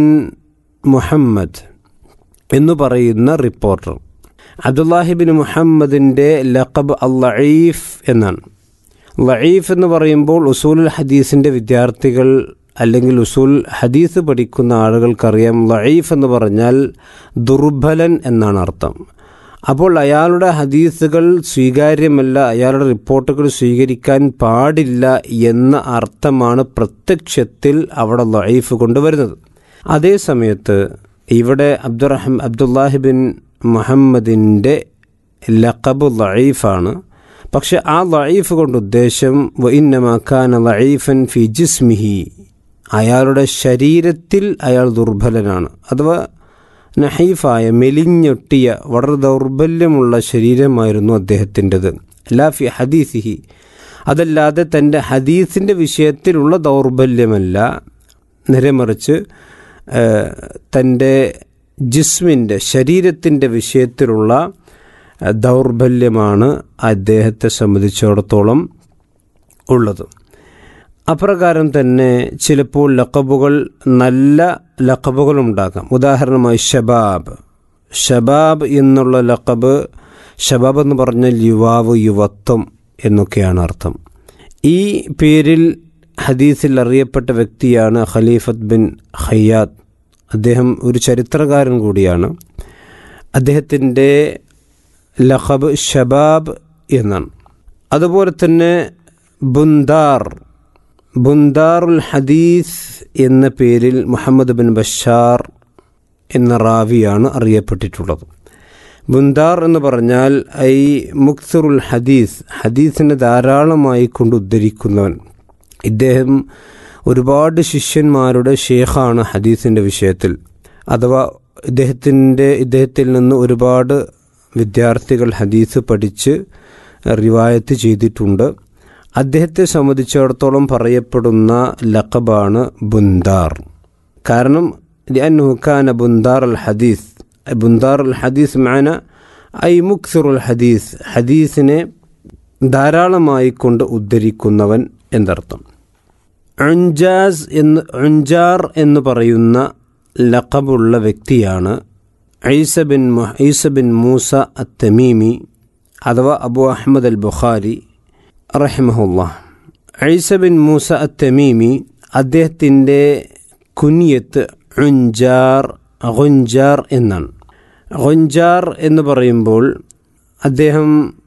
Speaker 9: മുഹമ്മദ് എന്ന് പറയുന്ന റിപ്പോർട്ടർ അബ്ദുല്ലാഹി ബിൻ മുഹമ്മദിൻ്റെ ലഖബ് അൽ ലഈഫ് എന്നാണ് ലഈഫ് എന്ന് പറയുമ്പോൾ ഉസൂലുൽ ഹദീസിൻ്റെ വിദ്യാർത്ഥികൾ അല്ലെങ്കിൽ ഉസൂൽ ഹദീസ് പഠിക്കുന്ന ആളുകൾക്കറിയാം ലൈഫ് എന്ന് പറഞ്ഞാൽ ദുർബലൻ എന്നാണ് അർത്ഥം അപ്പോൾ അയാളുടെ ഹദീസുകൾ സ്വീകാര്യമല്ല അയാളുടെ റിപ്പോർട്ടുകൾ സ്വീകരിക്കാൻ പാടില്ല എന്ന അർത്ഥമാണ് പ്രത്യക്ഷത്തിൽ അവിടെ ലൈഫ് കൊണ്ടുവരുന്നത് അതേ സമയത്ത് ഇവിടെ അബ്ദുറഹം അബ്ദുല്ലാഹിബിൻ മുഹമ്മദിൻ്റെ ലഖബ് ലൈഫാണ് പക്ഷെ ആ ലൈഫ് കൊണ്ട് ഉദ്ദേശം വഇന്നമാക്കാൻ ലൈഫൻ ഫി ജിസ്മിഹി അയാളുടെ ശരീരത്തിൽ അയാൾ ദുർബലനാണ് അഥവാ നഹീഫായ മെലിഞ്ഞൊട്ടിയ വളരെ ദൗർബല്യമുള്ള ശരീരമായിരുന്നു അദ്ദേഹത്തിൻ്റെത് ലാ ഫി ഹദീസിഹി അതല്ലാതെ തൻ്റെ ഹദീസിൻ്റെ വിഷയത്തിലുള്ള ദൗർബല്യമല്ല നിരമറിച്ച് തൻ്റെ ജിസ്മിൻ്റെ ശരീരത്തിൻ്റെ വിഷയത്തിലുള്ള ദൗർബല്യമാണ് അദ്ദേഹത്തെ സംബന്ധിച്ചിടത്തോളം ഉള്ളത് അപ്രകാരം തന്നെ ചിലപ്പോൾ ലക്കബുകൾ നല്ല ലക്കബുകൾ ഉണ്ടാകാം ഉദാഹരണമായി ഷബാബ് ഷബാബ് എന്നുള്ള ലക്കബ് ഷബാബ് എന്ന് പറഞ്ഞാൽ യുവാവ് യുവത്വം എന്നൊക്കെയാണ് അർത്ഥം ഈ പേരിൽ ഹദീസിൽ അറിയപ്പെട്ട വ്യക്തിയാണ് ഖലീഫത്ത് ബിൻ ഖയ്യാത്ത് അദ്ദേഹം ഒരു ചരിത്രകാരൻ കൂടിയാണ് അദ്ദേഹത്തിൻ്റെ ലഖബ് ഷബാബ് എന്നാണ് അതുപോലെ തന്നെ ബുന്ദാർ ബുന്ദാറുൽ ഹദീസ് എന്ന പേരിൽ മുഹമ്മദ് ബിൻ ബഷാർ എന്ന റാവിയാണ് അറിയപ്പെട്ടിട്ടുള്ളത് ബുന്ദാർ എന്ന് പറഞ്ഞാൽ ഐ മുക്സറുൽ ഹദീസ് ഹദീസിനെ ധാരാളമായി കൊണ്ട് ഉദ്ധരിക്കുന്നവൻ ഇദ്ദേഹം ഒരുപാട് ശിഷ്യന്മാരുടെ ഷേഖാണ് ഹദീസിൻ്റെ വിഷയത്തിൽ അഥവാ ഇദ്ദേഹത്തിൻ്റെ ഇദ്ദേഹത്തിൽ നിന്ന് ഒരുപാട് വിദ്യാർത്ഥികൾ ഹദീസ് പഠിച്ച് റിവായത്ത് ചെയ്തിട്ടുണ്ട് അദ്ദേഹത്തെ സംബന്ധിച്ചിടത്തോളം പറയപ്പെടുന്ന ലഖബാണ് ബുന്ദാർ കാരണം ഖാന ബുന്ദാർ അൽ ഹദീസ് ബുന്ദാർ അൽ ഹദീസ് മാന ഐ മുക്സുറുൽ ഹദീസ് ഹദീസിനെ ധാരാളമായി കൊണ്ട് ഉദ്ധരിക്കുന്നവൻ എന്നർത്ഥം അഞ്ചാസ് എന്ന് അഞ്ചാർ എന്ന് പറയുന്ന ലഖബുള്ള വ്യക്തിയാണ് Isa bin Isa bin Musa Attamimi അഥവാ അബു അഹമ്മദ് അൽ ബുഖാരി റഹിമഹുല്ല ഐസ ബിൻ മൂസ അത്തമീമി അദ്ദേഹത്തിൻ്റെ കുനിയത്ത് ഉഞ്ചാർ ഗുഞ്ചാർ എന്നാണ് ഗുഞ്ചാർ എന്ന് പറയുമ്പോൾ അദ്ദേഹം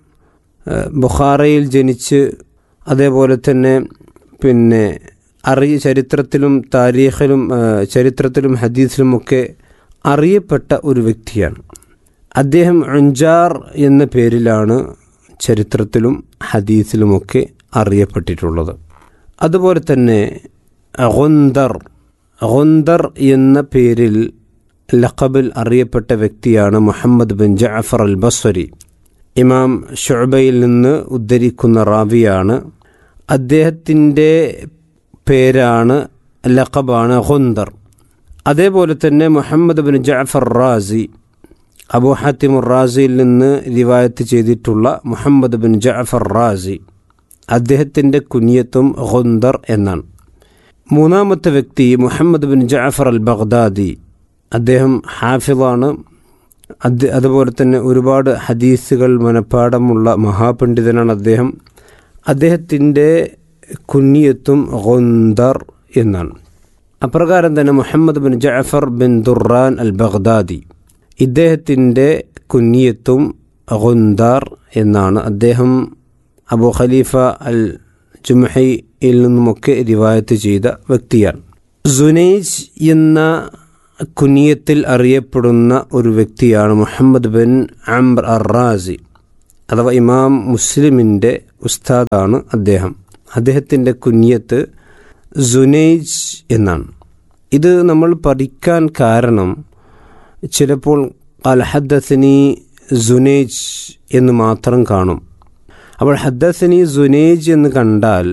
Speaker 9: ബുഖാറയിൽ ജനിച്ച് അതേപോലെ തന്നെ പിന്നെ അറിയ ചരിത്രത്തിലും താരീഖിലും ചരിത്രത്തിലും ഹദീസിലുമൊക്കെ അറിയപ്പെട്ട ഒരു വ്യക്തിയാണ് അദ്ദേഹം അഞ്ചാർ എന്ന പേരിലാണ് ചരിത്രത്തിലും ഹദീസിലുമൊക്കെ അറിയപ്പെട്ടിട്ടുള്ളത് അതുപോലെ തന്നെ ഗൊന്തർ ഗൊന്തർ എന്ന പേരിൽ ലഖബിൽ അറിയപ്പെട്ട വ്യക്തിയാണ് Muhammad bin Jafar al Basri Imam ഷുബയിൽ നിന്ന് ഉദ്ധരിക്കുന്ന റാവിയാണ് അദ്ദേഹത്തിൻ്റെ പേരാണ് ലഖബാണ് ഗുന്ദർ അതേപോലെ തന്നെ Muhammad bin Jafar Razi Abu ഹാത്തിമുർ റാസിയിൽ നിന്ന് റിവായത്ത് ചെയ്തിട്ടുള്ള മുഹമ്മദ് ബിൻ ജഅഫർ റാസി അദ്ദേഹത്തിൻ്റെ കുനിയത്തും ഗുന്ദർ എന്നാണ് മൂന്നാമത്തെ വ്യക്തി Muhammad bin Jafar al Baghdadi അദ്ദേഹം ഹാഫിളാണ് അത് അതുപോലെ തന്നെ ഒരുപാട് ഹദീസുകൾ മനഃപ്പാടമുള്ള മഹാപണ്ഡിതനാണ് അദ്ദേഹം അദ്ദേഹത്തിൻ്റെ കുന്നിയത്തും ഗുന്ദർ എന്നാണ് അപ്രകാരം തന്നെ Muhammad bin Jafar bin Duran al Baghdadi ഇദ്ദേഹത്തിൻ്റെ കുന്നിയത്തും ഗുന്ദാർ എന്നാണ് അദ്ദേഹം അബു ഖലീഫ അൽ ജുമഹയിൽ നിന്നുമൊക്കെ റിവായത്ത് ചെയ്ത വ്യക്തിയാണ് സുനൈജ് എന്ന കുനിയത്തിൽ അറിയപ്പെടുന്ന ഒരു വ്യക്തിയാണ് മുഹമ്മദ് ബിൻ അംർ അറാസി അഥവാ ഇമാം മുസ്ലിമിൻ്റെ ഉസ്താദാണ് അദ്ദേഹം അദ്ദേഹത്തിൻ്റെ കുഞ്ഞത്ത് സുനൈജ് എന്നാണ് ഇത് നമ്മൾ പഠിക്കാൻ കാരണം ചിലപ്പോൾ അൽ ഹദ്ദസനി സുനേജ് എന്ന് മാത്രം കാണും അപ്പോൾ ഹദ്ദസനി സുനേജ് എന്ന് കണ്ടാൽ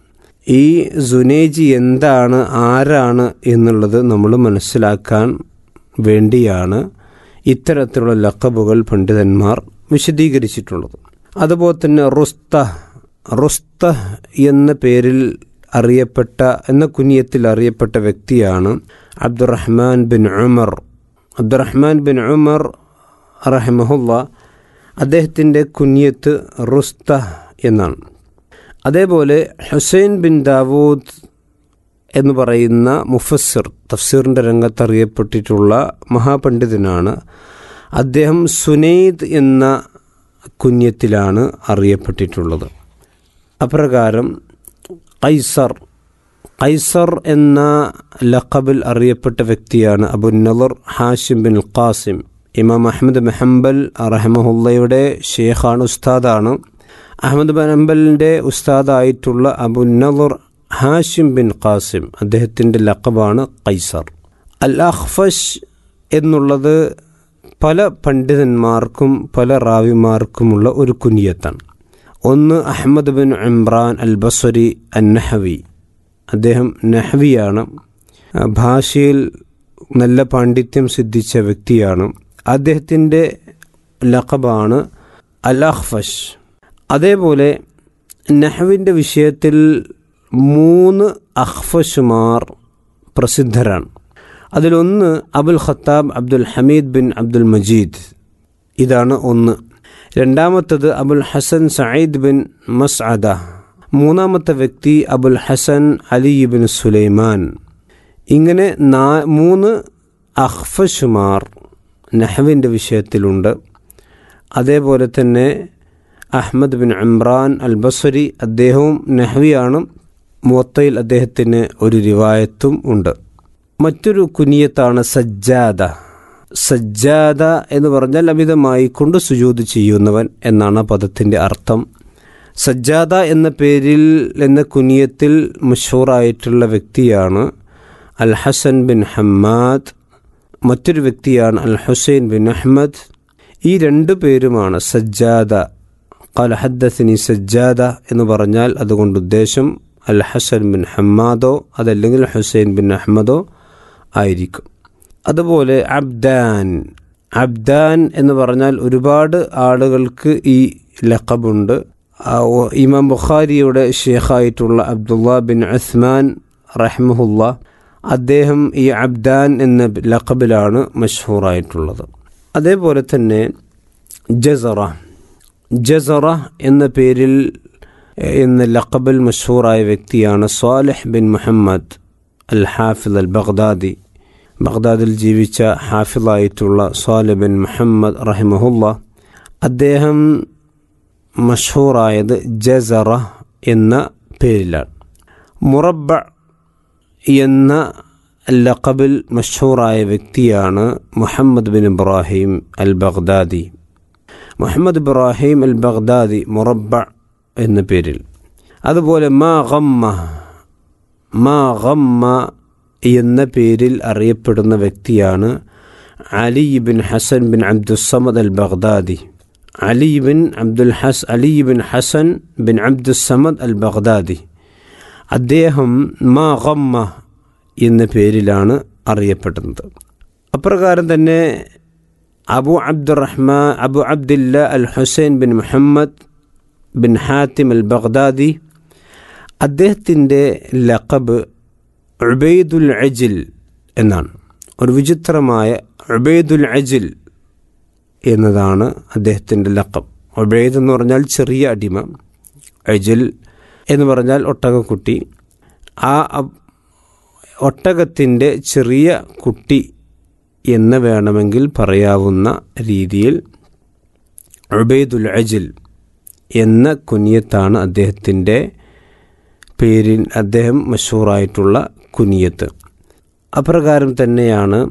Speaker 9: ഈ സുനേജ് എന്താണ് ആരാണ് എന്നുള്ളത് നമ്മൾ മനസ്സിലാക്കാൻ വേണ്ടിയാണ് ഇത്തരത്തിലുള്ള ലക്കബുകൾ പണ്ഡിതന്മാർ വിശദീകരിച്ചിട്ടുള്ളത് അതുപോലെ തന്നെ റുസ്ത റുസ്ത എന്ന പേരിൽ അറിയപ്പെട്ട എന്ന കുനിയത്തിൽ അറിയപ്പെട്ട വ്യക്തിയാണ് Abdurrahman bin Umar Abdurrahman bin Umar റഹമഹുല്ല അദ്ദേഹത്തിൻ്റെ കുനിയത്ത് റുസ്ത എന്നാണ് അതേപോലെ ഹുസൈൻ ബിൻ ദാവൂദ് എന്ന് പറയുന്ന മുഫസ്സിർ തഫ്സീറിൻ്റെ രംഗത്ത് അറിയപ്പെട്ടിട്ടുള്ള മഹാപണ്ഡിതനാണ് അദ്ദേഹം സുനൈദ് എന്ന കുഞ്ഞത്തിലാണ് അറിയപ്പെട്ടിട്ടുള്ളത് അപ്രകാരം കൈസർ കൈസർ എന്ന ലഖബിൽ അറിയപ്പെട്ട വ്യക്തിയാണ് അബുനദർ ഹാഷിം ബിൻ ഖാസിം ഇമാം അഹമ്മദ് മെഹംബൽ റഹമഹുല്ലയുടെ ഷേഖാണ് ഉസ്താദാണ് അഹമ്മദ് ബിൻ ഹംബലിൻ്റെ ഉസ്താദായിട്ടുള്ള അബുനദർ ഹാഷിം ബിൻ ഖാസിം അദ്ദേഹത്തിൻ്റെ ലഖബാണ് കൈസർ അൽ അഖ്ഫഷ് എന്നുള്ളത് പല പണ്ഡിതന്മാർക്കും പല റാവിമാർക്കുമുള്ള ഒരു കുനിയത്താണ് ഒന്ന് Ahmad bin Imran al Basri an Nahwi അദ്ദേഹം നഹവിയാണ് ഭാഷയിൽ നല്ല പാണ്ഡിത്യം സിദ്ധിച്ച വ്യക്തിയാണ് അദ്ദേഹത്തിൻ്റെ ലഖബാണ് അൽ അഖ്ഫഷ് അതേപോലെ നഹവിൻ്റെ വിഷയത്തിൽ മൂന്ന് അഖ്ഫഷുമാർ പ്രസിദ്ധരാണ് അതിലൊന്ന് Abul Khattab Abdul Hamid bin Abdul Majid ഇതാണ് ഒന്ന് രണ്ടാമത്തത് Abul Hasan Sayyid bin Masada മൂന്നാമത്തെ വ്യക്തി Abul Hasan Ali bin Sulaiman ഇങ്ങനെ നാ മൂന്ന് അഖ്ഫഷുമാർ നഹവിൻ്റെ വിഷയത്തിലുണ്ട് അതേപോലെ തന്നെ Ahmad bin Imran al Basri അദ്ദേഹവും നഹ്വിയാണ് മുവത്തയിൽ അദ്ദേഹത്തിന് ഒരു റിവായത്തും ഉണ്ട് മറ്റൊരു കുനിയത്താണ് സജ്ജാദ സജ്ജാദ എന്ന് പറഞ്ഞാൽ അമിതമായി കൊണ്ട് സുജൂത് ചെയ്യുന്നവൻ എന്നാണ് പദത്തിൻ്റെ അർത്ഥം സജ്ജാദ എന്ന പേരിൽ എന്ന കുനിയത്തിൽ മഷൂറായിട്ടുള്ള വ്യക്തിയാണ് അൽ ഹസൻ ബിൻ ഹമ്മാദ് മറ്റൊരു വ്യക്തിയാണ് അൽ ഹുസൈൻ ബിൻ അഹമ്മദ് ഈ രണ്ടു പേരുമാണ് സജ്ജാദ ഖാൽ ഹദ്ദസിനി സജ്ജാദ എന്ന് പറഞ്ഞാൽ അതുകൊണ്ട് ഉദ്ദേശം അൽ ഹസൻ ബിൻ ഹമ്മാദോ അതല്ലെങ്കിൽ ഹുസൈൻ ബിൻ അഹമ്മദോ ആയിരിക്കും അതുപോലെ അബ്ദാൻ അബ്ദാൻ എന്ന് പറഞ്ഞാൽ ഒരുപാട് ആളുകൾക്ക് ഈ ലഖബുണ്ട് ഇമാം ബുഖാരിയുടെ ഷേഖായിട്ടുള്ള അബ്ദുള്ള ബിൻ ഉസ്മാൻ റഹ്മുല്ല അദ്ദേഹം ഈ അബ്ദാൻ എന്ന ലഖബിലാണ് മഷഹൂറായിട്ടുള്ളത് അതേപോലെ തന്നെ ജസറ ജസറ എന്ന പേരിൽ എന്ന ലഖബിൽ മഷഹൂറായ വ്യക്തിയാണ് Salih bin Muhammad al Hafid al Baghdadi ബഗ്ദാദിൽ ജീവിച്ച ഹാഫിദായിട്ടുള്ള സ്വാലി ബിൻ മുഹമ്മദ് റഹിമഹുല്ല അദ്ദേഹം മഷഹൂറായത് ജസറ എന്ന പേരിലാണ് മുറബ എന്ന ലഖബിൽ മഷഹൂറായ വ്യക്തിയാണ് Muhammad bin Ibrahim al Baghdadi Muhammad Ibrahim al Baghdadi മുറബ എന്ന പേരിൽ അതുപോലെ മാ ഗമ്മ മാ ഗമ്മ എന്ന പേരിൽ അറിയപ്പെടുന്ന വ്യക്തിയാണ് Ali bin Hasan bin Abdussamad al Baghdadi Ali bin Abdul ഹസ് Ali bin Hasan bin Abdussamad al Baghdadi അദ്ദേഹം മാ ഗമ്മ എന്ന പേരിലാണ് അറിയപ്പെടുന്നത് അപ്രകാരം തന്നെ Abu Abdurrahman Abu Abdilla al Husain bin Muhammad bin Hatim al Baghdadi അദ്ദേഹത്തിൻ്റെ ലഖബ് ഉബൈദുൽ അജിൽ എന്നാണ് ഒരു വിചിത്രമായ ഉബൈദുൽ അജിൽ എന്നതാണ് അദ്ദേഹത്തിൻ്റെ ലഖബ് ഉബൈദ് എന്ന് പറഞ്ഞാൽ ചെറിയ അടിമ അജിൽ എന്ന് പറഞ്ഞാൽ ഒട്ടകക്കുട്ടി ആ ഒട്ടകത്തിൻ്റെ ചെറിയ കുട്ടി എന്ന് വേണമെങ്കിൽ പറയാവുന്ന രീതിയിൽ ഉബൈദുൽ അജിൽ എന്ന കുനിയത്താണ് അദ്ദേഹത്തിൻ്റെ പേരിൽ അദ്ദേഹം മഷൂറായിട്ടുള്ള കുനിയത്ത് അപ്രകാരം തന്നെയാണ്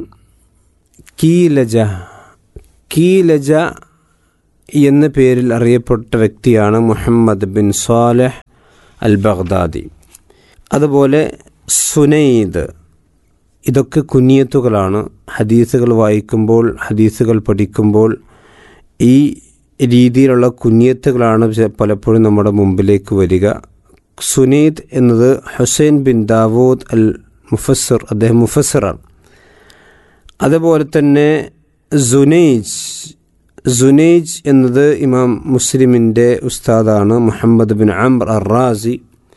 Speaker 9: കീലജ കീലജ എന്ന പേരിൽ അറിയപ്പെട്ട വ്യക്തിയാണ് Muhammad bin Saleh al Baghdadi അതുപോലെ സുനൈദ് ഇതൊക്കെ കുനിയത്തുകളാണ് ഹദീസുകൾ വായിക്കുമ്പോൾ ഹദീസുകൾ പഠിക്കുമ്പോൾ ഈ രീതിയിലുള്ള കുനിയത്തുകളാണ് പലപ്പോഴും നമ്മുടെ മുമ്പിലേക്ക് വരിക സുനീദ് എന്നത് Husain bin Dawud al Mufassir അദ്ദേഹം മുഫസ്സിറാണ് അതുപോലെ തന്നെ സുനൈജ് സുനൈജ് എന്നത് ഇമാം മുസ്ലിമിൻ്റെ ഉസ്താദാണ് മുഹമ്മദ് ബിൻ അംർ അർ റാസി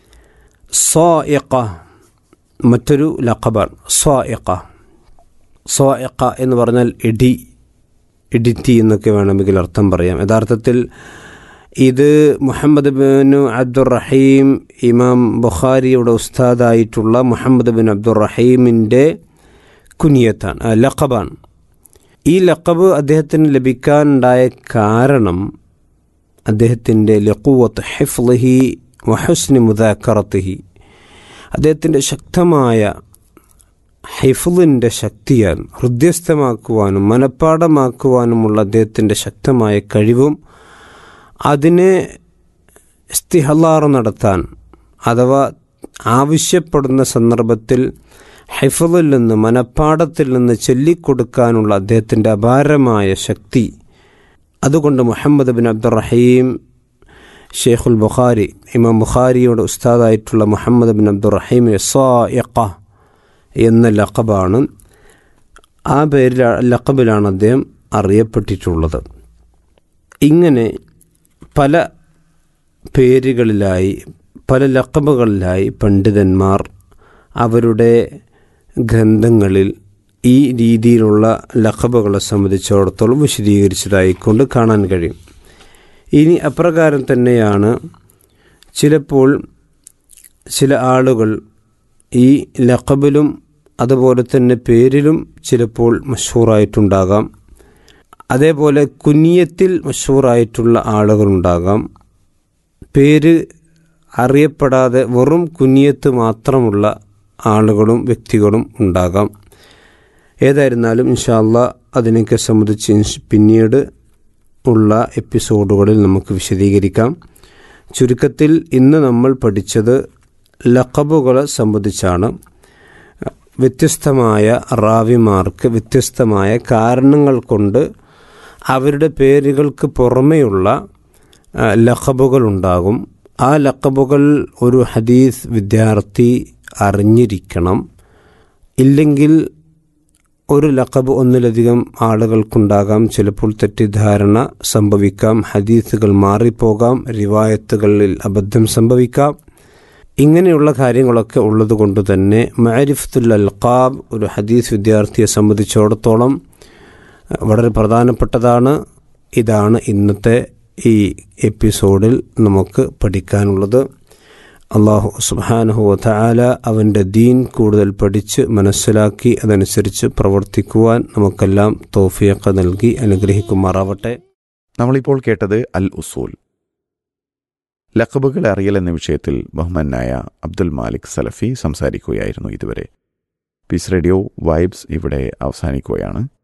Speaker 9: സ്വാഇഖ മറ്റൊരു ലഖബാണ് സ്വാഇഖ സ്വാഇഖ എന്ന് പറഞ്ഞാൽ ഇടി ഇടിറ്റി എന്നൊക്കെ വേണമെങ്കിൽ അർത്ഥം പറയാം യഥാർത്ഥത്തിൽ ഇത് മുഹമ്മദ് ബിൻ അബ്ദുറഹീം ഇമാം ബുഖാരിയുടെ ഉസ്താദായിട്ടുള്ള മുഹമ്മദ് ബിൻ അബ്ദുറഹീമിൻ്റെ കുനിയത്താണ് ആ, ലഖബാണ് ഈ ലഖബ് അദ്ദേഹത്തിന് ലഭിക്കാനുണ്ടായ കാരണം അദ്ദേഹത്തിൻ്റെ ലഖുവത്ത് ഹിഫ്ലഹി വഹുസ്നി മുദാക്കറത്തിഹി അദ്ദേഹത്തിൻ്റെ ശക്തമായ ഹിഫുലിൻ്റെ ശക്തിയാൽ ഹൃദ്യസ്ഥമാക്കുവാനും മനഃപ്പാടമാക്കുവാനുമുള്ള അദ്ദേഹത്തിൻ്റെ ശക്തമായ കഴിവും അതിനെ ഇസ്തിഹലാറ് നടത്താൻ അഥവാ ആവശ്യപ്പെടുന്ന സന്ദർഭത്തിൽ ഹൈഫലിൽ നിന്ന് മനഃപ്പാടത്തിൽ നിന്ന് ചൊല്ലിക്കൊടുക്കാനുള്ള അദ്ദേഹത്തിൻ്റെ അപാരമായ ശക്തി അതുകൊണ്ട് മുഹമ്മദ് ബിൻ അബ്ദുറഹീം ഷെയ്ഖുൽ ബുഖാരി ഇമാം ബുഖാരിയുടെ ഉസ്താദായിട്ടുള്ള മുഹമ്മദ് ബിൻ അബ്ദുറഹീം സായിഖ എന്ന ലഖബാണ് ആ പേരിൽ ലഖബിലാണ് അദ്ദേഹം അറിയപ്പെട്ടിട്ടുള്ളത് ഇങ്ങനെ പല പേരുകളിലായി പല ലഖബുകളിലായി പണ്ഡിതന്മാർ അവരുടെ ഗ്രന്ഥങ്ങളിൽ ഈ രീതിയിലുള്ള ലഖബുകളെ സംബന്ധിച്ചിടത്തോളം വിശദീകരിച്ചതായിക്കൊണ്ട് കാണാൻ കഴിയും ഇനി അപ്രകാരം തന്നെയാണ് ചിലപ്പോൾ ചില ആളുകൾ ഈ ലഖബിലും അതുപോലെ തന്നെ പേരിലും ചിലപ്പോൾ മഷൂറായിട്ടുണ്ടാകാം അതേപോലെ കുനിയത്തിൽ മഷൂറായിട്ടുള്ള ആളുകളുണ്ടാകാം പേര് അറിയപ്പെടാതെ വെറും കുനിയത്ത് മാത്രമുള്ള ആളുകളും വ്യക്തികളും ഉണ്ടാകാം ഏതായിരുന്നാലും ഇൻഷാല്ല അതിനൊക്കെ സംബന്ധിച്ച് ഇൻഷ്- പിന്നീട് ഉള്ള എപ്പിസോഡുകളിൽ നമുക്ക് വിശദീകരിക്കാം ചുരുക്കത്തിൽ ഇന്ന് നമ്മൾ പഠിച്ചത് ലഖബുകളെ സംബന്ധിച്ചാണ് വ്യത്യസ്തമായ റാവിമാർക്ക് വ്യത്യസ്തമായ കാരണങ്ങൾ കൊണ്ട് അവരുടെ പേരുകൾക്ക് പുറമെയുള്ള ആ, ലഖബുകൾ ഉണ്ടാകും ആ ലഖബുകൾ ഒരു ഹദീസ് വിദ്യാർത്ഥി അറിഞ്ഞിരിക്കണം ഇല്ലെങ്കിൽ ഒരു ലഖബ് ഒന്നിലധികം ആളുകൾക്കുണ്ടാകാം ചിലപ്പോൾ തെറ്റിദ്ധാരണ സംഭവിക്കാം ഹദീസുകൾ മാറിപ്പോകാം റിവായത്തുകളിൽ അബദ്ധം സംഭവിക്കാം ഇങ്ങനെയുള്ള കാര്യങ്ങളൊക്കെ ഉള്ളതുകൊണ്ട് തന്നെ മാരിഫത്തുൽ അൽഖാബ് ഒരു ഹദീസ് വിദ്യാർത്ഥിയെ സംബന്ധിച്ചിടത്തോളം വളരെ പ്രധാനപ്പെട്ടതാണ് ഇതാണ് ഇന്നത്തെ ഈ എപ്പിസോഡിൽ നമുക്ക് പഠിക്കാനുള്ളത് അള്ളാഹു സുബാനഹു വല അവൻ്റെ ദീൻ കൂടുതൽ പഠിച്ച് മനസ്സിലാക്കി അതനുസരിച്ച് പ്രവർത്തിക്കുവാൻ നമുക്കെല്ലാം തോഫിയൊക്കെ നൽകി അനുഗ്രഹിക്കുമാറാവട്ടെ
Speaker 1: നമ്മളിപ്പോൾ കേട്ടത് അൽ ഉസൂൽ ലഖബുകൾ അറിയൽ എന്ന വിഷയത്തിൽ ബഹുമാനായ അബ്ദുൽ മാലിക് സലഫി സംസാരിക്കുകയായിരുന്നു ഇതുവരെ പീസ് റേഡിയോ വൈബ്സ് ഇവിടെ അവസാനിക്കുകയാണ്